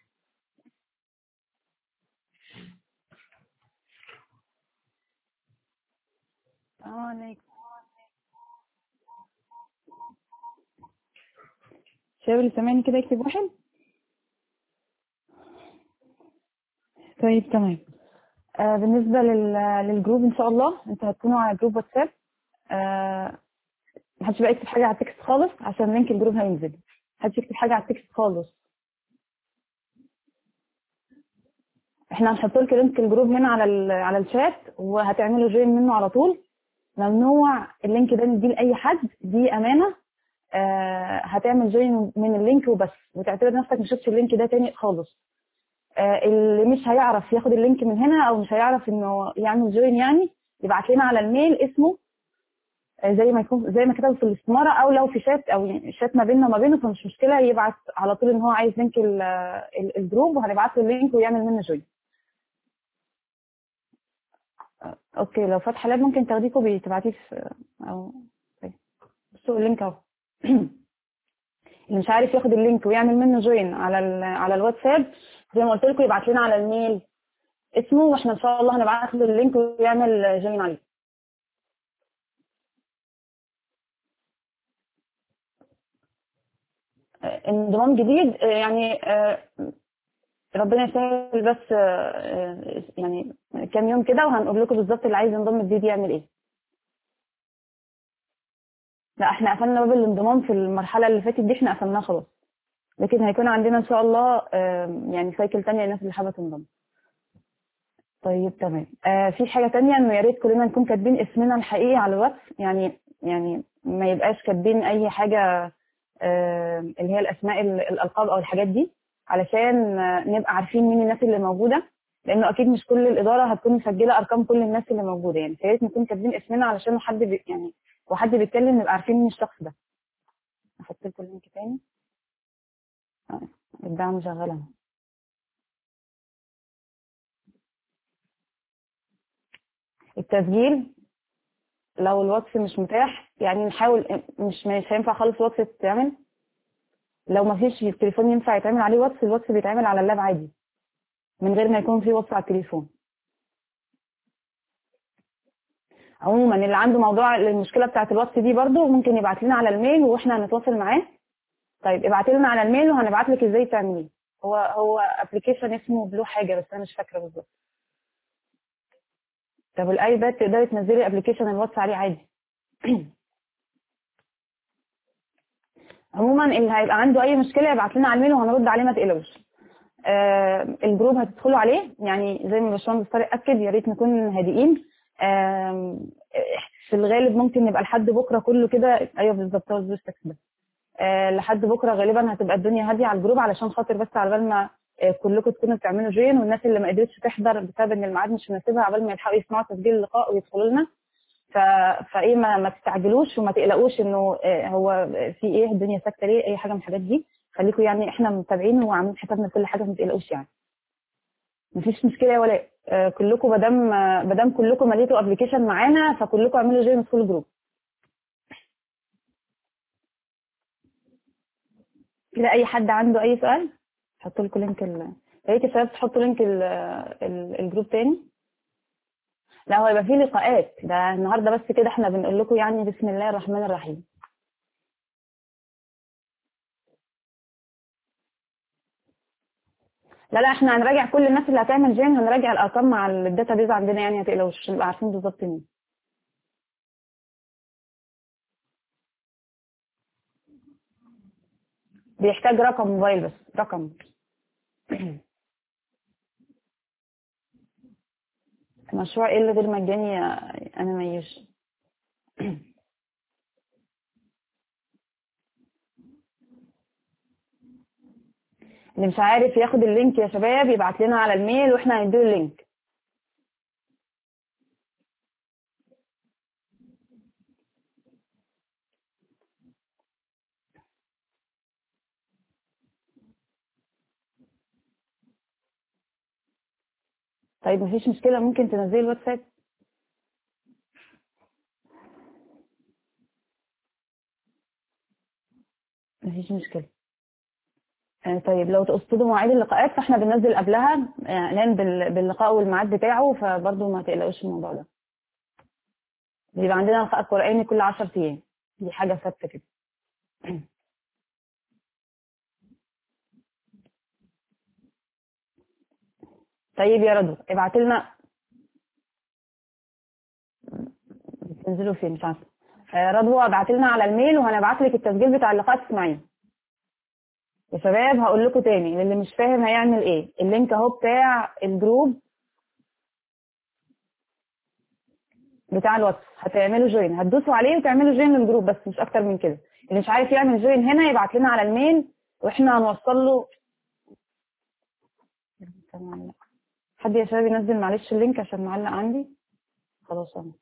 السلام عليكم شباب اللي سامعني كده يكتب واحد طيب تمام آه بالنسبة لل... للجروب ان شاء الله انتوا هتكونوا على جروب واتساب آه محدش بقى يكتب حاجة على التكست خالص عشان لينك الجروب هينزل محدش يكتب حاجة على التكست خالص احنا هنحط لكم لينك الجروب هنا على ال... على الشات وهتعملوا جوين منه على طول ممنوع اللينك ده نديه لاي حد دي امانه آه هتعمل جوين من اللينك وبس وتعتبر نفسك ما شفتش اللينك ده تاني خالص آه اللي مش هيعرف ياخد اللينك من هنا او مش هيعرف انه يعمل جوين يعني يبعت لنا على الميل اسمه آه زي ما يكون زي ما كتبوا في الاستماره او لو في شات او يعني شات ما بيننا وما بينه فمش مشكله يبعت على طول ان هو عايز لينك ال- ال- الجروب وهنبعت له اللينك ويعمل منه جوين اوكي لو فاتحه لاب ممكن تاخديه كوبي تبعتيه في او طيب بصوا اللينك اهو اللي مش عارف ياخد اللينك ويعمل منه جوين على ال على الواتساب زي ما قلت لكم يبعت لنا على الميل اسمه واحنا ان شاء الله هنبعت له اللينك ويعمل جوين عليه آه، انضمام جديد آه، يعني آه، ربنا يسهل بس آه، آه، يعني كام يوم كده وهنقول لكم بالظبط اللي عايز ينضم جديد يعمل ايه لا احنا قفلنا باب الانضمام في المرحله اللي فاتت دي احنا قفلناها خلاص لكن هيكون عندنا ان شاء الله آم، يعني سايكل تانية للناس اللي حابه تنضم طيب تمام آه في حاجه تانية انه يا ريت كلنا نكون كاتبين اسمنا الحقيقي على الواتس يعني يعني ما يبقاش كاتبين اي حاجه آه اللي هي الاسماء ال- الالقاب او الحاجات دي علشان آه، نبقى عارفين مين الناس اللي موجوده لانه اكيد مش كل الاداره هتكون مسجله ارقام كل الناس اللي موجوده يعني فيا ريت نكون كاتبين اسمنا علشان حد بي يعني وحد بيتكلم نبقى عارفين مين الشخص ده احط لكم اللينك تاني آه، الدعم شغال اهو التسجيل لو الواتس مش متاح يعني نحاول مش مش هينفع خالص واتس يتعمل لو ما فيش التليفون ينفع يتعمل عليه واتس الواتس بيتعمل على اللاب عادي من غير ما يكون في واتس على التليفون عموما اللي عنده موضوع المشكله بتاعه الواتس دي برضو ممكن يبعت لنا على الميل واحنا هنتواصل معاه طيب ابعت لنا على الميل وهنبعت لك ازاي تعمليه هو هو ابلكيشن اسمه بلو حاجه بس انا مش فاكره بالظبط طب الايباد تقدري تنزلي ابلكيشن الواتس عليه عادي عموما اللي هيبقى عنده اي مشكله يبعت لنا على الميل وهنرد عليه ما تقلقوش آه الجروب هتدخلوا عليه يعني زي ما باشمهندس طارق اكد يا ريت نكون هادئين آه في الغالب ممكن نبقى لحد بكره كله كده ايوه بالظبط هو الزوستكس ده آه لحد بكره غالبا هتبقى الدنيا هاديه على الجروب علشان خاطر بس على بال ما آه كلكم تكونوا بتعملوا جين والناس اللي ما قدرتش تحضر بسبب ان الميعاد مش مناسبها على بال ما يلحقوا يسمعوا تسجيل اللقاء ويدخلوا لنا ف... فايه ما, ما تستعجلوش وما تقلقوش انه آه هو في ايه الدنيا ساكته ليه اي حاجه من الحاجات دي خليكم يعني احنا متابعين وعاملين حسابنا لكل حاجه ما تقلقوش يعني مفيش مشكله يا ولاء آه كلكم ما دام ما دام كلكم مليتوا ابلكيشن معانا فكلكم اعملوا جوين ادخلوا الجروب كده اي حد عنده اي سؤال حط لكم لينك ال... يا ريت يا شباب تحطوا لينك ال- ال- الجروب تاني لا هو يبقى فيه لقاءات ده النهارده بس كده احنا بنقول لكم يعني بسم الله الرحمن الرحيم لا لا احنا هنراجع كل الناس اللي هتعمل جين هنراجع الارقام مع الداتا بيز عندنا يعني هتقلقوش نبقى عارفين بالظبط مين بيحتاج رقم موبايل بس رقم مشروع ايه اللي غير مجاني انا ميش اللي مش عارف ياخد اللينك يا شباب يبعت لنا على الميل واحنا هنديله اللينك طيب مفيش مشكلة ممكن تنزلي الواتساب مفيش مشكلة آه، طيب لو تقصدوا مواعيد اللقاءات فاحنا بننزل قبلها اعلان بال- باللقاء والميعاد بتاعه فبرضه ما تقلقوش من الموضوع ده بيبقى عندنا لقاء قرآني كل 10 ايام دي حاجة ثابتة كده طيب يا رضوى ابعت لنا تنزلوا فين مش عارفه آه، رضوى ابعت لنا على الميل وهنبعت لك التسجيل بتاع اللقاء تسمعيه يا شباب هقول لكم تاني للي مش فاهم هيعمل ايه اللينك اهو بتاع الجروب بتاع الواتس هتعملوا جوين هتدوسوا عليه وتعملوا جوين للجروب بس مش اكتر من كده اللي مش عارف يعمل جوين هنا يبعت لنا على الميل واحنا هنوصل له حد يا شباب ينزل معلش اللينك عشان معلق عندي خلاص اهو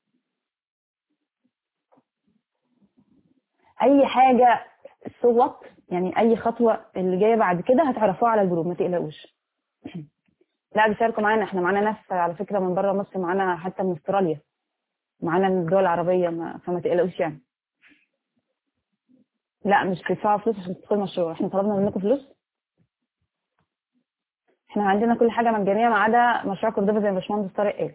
اي حاجه صوت يعني اي خطوه اللي جايه بعد كده هتعرفوها على الجروب ما تقلقوش لا بيشاركوا معانا احنا معانا ناس على فكره من بره مصر معانا حتى من استراليا معانا من الدول العربيه ما فما تقلقوش يعني لا مش تدفعوا فلوس عشان تدخلوا المشروع احنا طلبنا منكم فلوس احنا عندنا كل حاجه مجانيه ما عدا مشروع كوردوفا زي ما باشمهندس طارق قال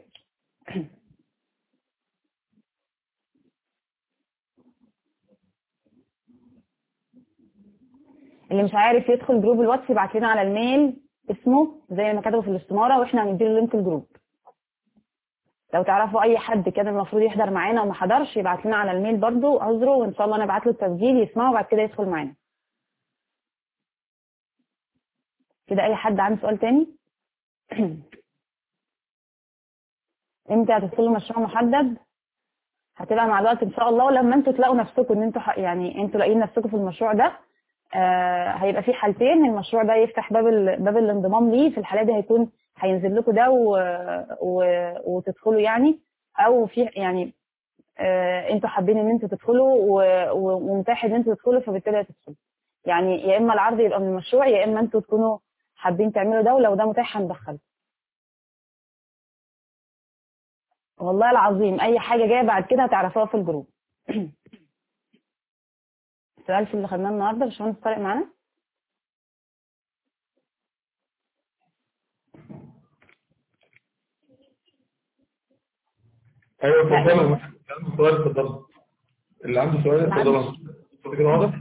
اللي مش عارف يدخل جروب الواتس يبعت لنا على الميل اسمه زي ما كتبوا في الاستمارة واحنا هنديله لينك الجروب لو تعرفوا اي حد كان المفروض يحضر معانا وما حضرش يبعت لنا على الميل برضو عذره وان شاء الله نبعت له التسجيل يسمعه وبعد كده يدخل معانا كده اي حد عنده سؤال تاني امتى هتدخلوا مشروع محدد هتبقى مع الوقت ان شاء الله ولما انتوا تلاقوا نفسكم ان انتوا ح- يعني انتوا لاقيين نفسكم في المشروع ده آه هيبقى في حالتين المشروع ده يفتح باب ال... باب الانضمام ليه في الحاله دي هيكون هينزل لكم ده و... و... وتدخلوا يعني او في يعني آه انتوا حابين ان انتوا تدخلوا و... و... ومتاح ان انتوا تدخلوا فبالتالي هتدخلوا يعني يا اما العرض يبقى من المشروع يا اما انتوا تكونوا حابين تعملوا ده ولو ده متاح هندخله والله العظيم اي حاجه جايه بعد كده هتعرفوها في الجروب السؤال في اللي خدناه النهارده باشمهندس طارق معانا ايوه اتفضل اللي عنده سؤال اتفضل اللي عنده سؤال اتفضل الصوت كده واضح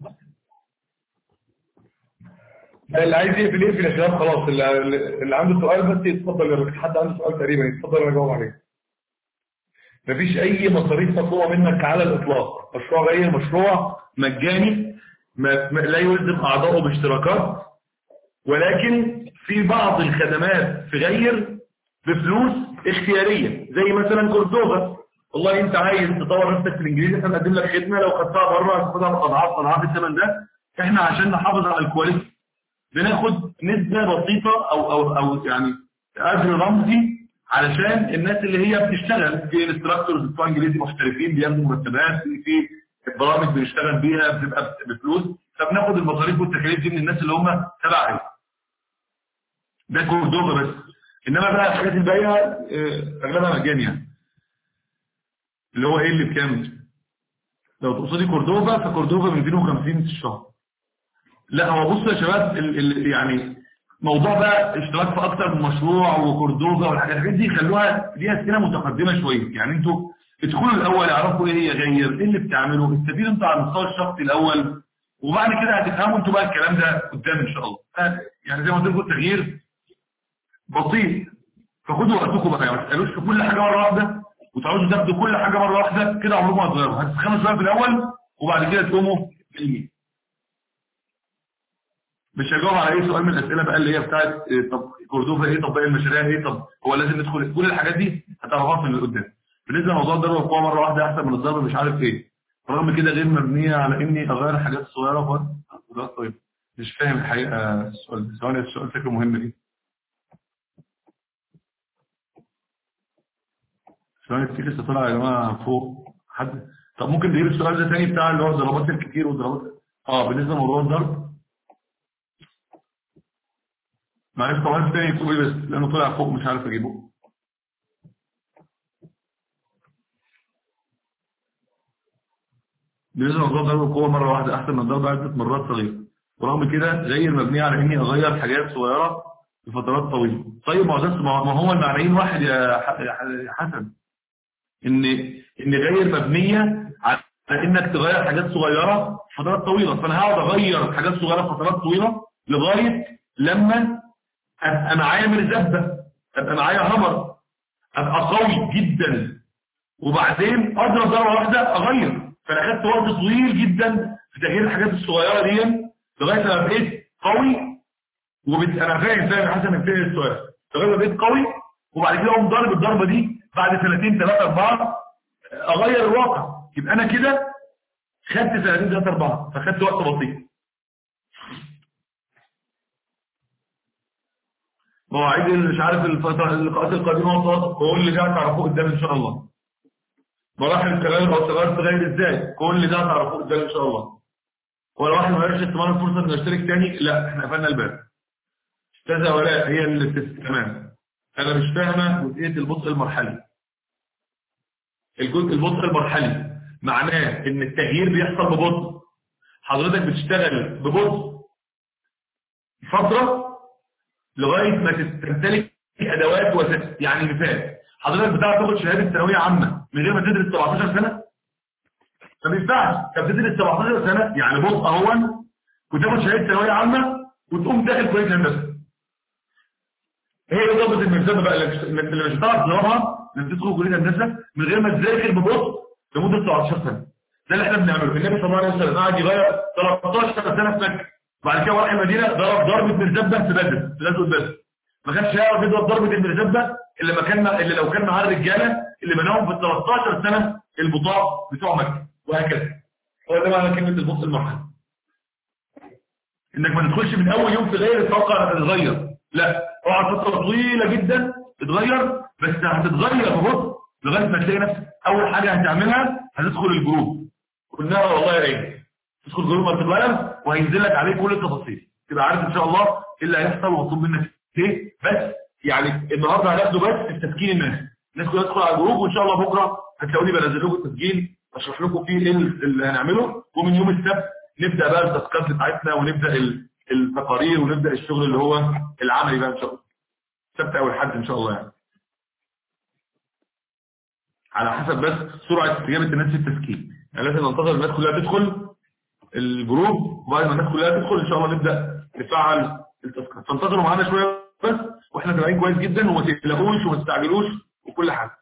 لا، اللي عايز يقفل يقفل يا شباب خلاص اللي, اللي عنده سؤال بس يتفضل لو في حد عنده سؤال تقريبا يتفضل انا اجاوب عليه مفيش اي مصاريف مطلوبه منك على الاطلاق مشروع غير مشروع مجاني ما ما- لا يلزم اعضائه باشتراكات ولكن في بعض الخدمات في غير بفلوس اختياريه زي مثلا كوردوفا والله انت عايز تطور نفسك في الانجليزي احنا بنقدم لك خدمه لو خدتها بره هتاخدها اضعاف اضعاف الثمن ده احنا عشان نحافظ على الكواليتي بناخد نسبه بسيطه او او او يعني اجر رمزي علشان الناس اللي هي بتشتغل في انستراكتورز بتوع انجليزي محترفين بياخدوا مرتبات في برامج بنشتغل بيها بتبقى بفلوس فبناخد المصاريف والتكاليف دي من الناس اللي هم تبعي ده كوردوفا بس انما بقى الحاجات الباقيه آه، اغلبها مجاني يعني اللي هو ايه اللي بكام لو تقصدي كوردوفا فكوردوفا ب 250 في الشهر لا هو بصوا يا شباب ال ال يعني موضوع بقى اشتراك في اكتر من مشروع وكوردوبا والحاجات الحاجات دي خلوها دي اسئله متقدمه شويه يعني انتوا ادخلوا الاول اعرفوا ايه هي غير ايه اللي بتعملوا استفيدوا انتوا على المستوى الشخصي الاول وبعد كده هتفهموا انتوا بقى الكلام ده قدام ان شاء الله يعني زي ما قلت لكم التغيير بسيط فخدوا وقتكم بقى ما تسالوش في كل حاجه مره واحده وتقعدوا تاخدوا كل حاجه مره واحده كده عمركم ما هتغيروا هتسخنوا شويه في الاول وبعد كده تقوموا تلميذ مش هجاوب على اي سؤال من الاسئله بقى اللي هي بتاعت إيه طب كوردوفا ايه طب باقي المشاريع ايه طب هو لازم ندخل كل الحاجات دي هتعرفوها من اللي قدام بالنسبه لموضوع الضرب والقوه مره واحده احسن من الضرب مش عارف ايه رغم كده غير مبنيه على اني اغير حاجات صغيره في طيب مش فاهم الحقيقه السؤال ثواني السؤال فكره مهم دي ثواني في لسه طلع يا جماعه فوق حد طب ممكن نجيب السؤال ده تاني بتاع اللي هو الضربات الكتير والضربات اه بالنسبه لموضوع الضرب معلش طبعا تاني يكتب بس لانه طلع فوق مش عارف اجيبه بالنسبه لموضوع ضرب القوه مره واحده احسن من ضرب عده مرات صغيره ورغم كده غير مبنيه على اني اغير حاجات صغيره لفترات طويله طيب ما هو ما هو المعنيين واحد يا حسن ان ان غير مبنيه على انك تغير حاجات صغيره فترات طويله فانا هقعد اغير حاجات صغيره فترات طويله لغايه لما ابقى معايا مرزبه ابقى معايا همر ابقى قوي جدا وبعدين اضرب ضربه واحده اغير فانا خدت وقت طويل جدا في تغيير الحاجات الصغيره دي لغايه لما بقيت قوي وبت... انا فاهم فاهم حسن من فهم السؤال لغايه ما بقيت قوي وبعد كده اقوم ضارب الضربه دي بعد سنتين ثلاثه اربعه اغير الواقع يبقى انا كده خدت سنتين ثلاثه اربعه فخدت وقت بسيط مواعيد مش عارف الفترة اللقاءات القادمة كل ده هتعرفوه قدام ان شاء الله مراحل التغير او التغير تغير ازاي كل ده هتعرفوه قدام ان شاء الله ولو واحد ما يرش استمرار الفرصة انه يشترك تاني لا احنا قفلنا الباب استاذة ولاء هي اللي تمام انا مش فاهمة جزئية البطء المرحلي الجزء البطء المرحلي معناه ان التغيير بيحصل ببطء حضرتك بتشتغل ببطء فترة لغاية ما تمتلك ادوات وسائل يعني مثال حضرتك بتعرف تاخد شهادة ثانوية عامة من غير ما تدرس 17 سنة ما بينفعش انت بتدرس 17 سنة يعني بص اهون وتاخد شهادة ثانوية عامة وتقوم داخل كلية هندسة هي دي ضربة المرتبة بقى اللي مش هتعرف تضربها انك تدخل كلية هندسة من غير ما تذاكر ببطء لمدة 17 سنة ده اللي احنا بنعمله النبي صلى الله عليه وسلم قعد يغير 13 سنة في مكة بعد كده راح المدينة ضرب ضربة مرزبة في بدر في غزوة بدر ما كانش هيعرف يضرب ضربة المرزبة اللي ما كان اللي لو كان معاه الرجالة اللي بناهم في 13 سنة البطاق بتوع مكة وهكذا هو ده معنى كلمة البطء المرحلي انك ما تدخلش من اول يوم في غير تتوقع انك تتغير لا اقعد فترة طويلة جدا تتغير بس هتتغير ببطء لغاية ما تلاقي نفسك اول حاجة هتعملها هتدخل الجروب قلنا والله يا عيني تدخل جروب مالتي وهينزل لك عليه كل التفاصيل تبقى عارف ان شاء الله ايه اللي هيحصل ومطلوب منك ايه بس يعني النهارده هناخده بس في تسجيل الناس الناس كلها تدخل على الجروب وان شاء الله بكره هتلاقوني بنزل لكم التسجيل اشرح لكم فيه ايه اللي هنعمله ومن يوم السبت نبدا بقى التاسكات بتاعتنا ونبدا التقارير ونبدا الشغل اللي هو العملي بقى ان شاء الله السبت او الحد ان شاء الله يعني على حسب بس سرعه استجابه الناس في التسجيل يعني لازم ننتظر الناس كلها تدخل الجروب وبعد ما الناس كلها تدخل ان شاء الله نبدا نفعل التاسكات فانتظروا معانا شويه بس واحنا تابعين كويس جدا وما تقلقوش وما تستعجلوش وكل حاجه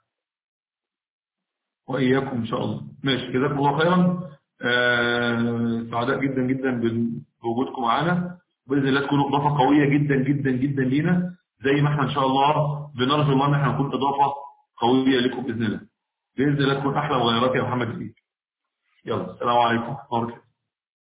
واياكم ان شاء الله ماشي جزاكم الله خيرا آه سعداء جدا جدا بوجودكم معانا باذن الله تكونوا اضافه قويه جدا جدا جدا لينا زي ما احنا ان شاء الله بنرجو الله ان احنا نكون اضافه قويه لكم باذن الله باذن الله تكون احلى مغيرات يا محمد فيه يلا السلام عليكم ورحمه الله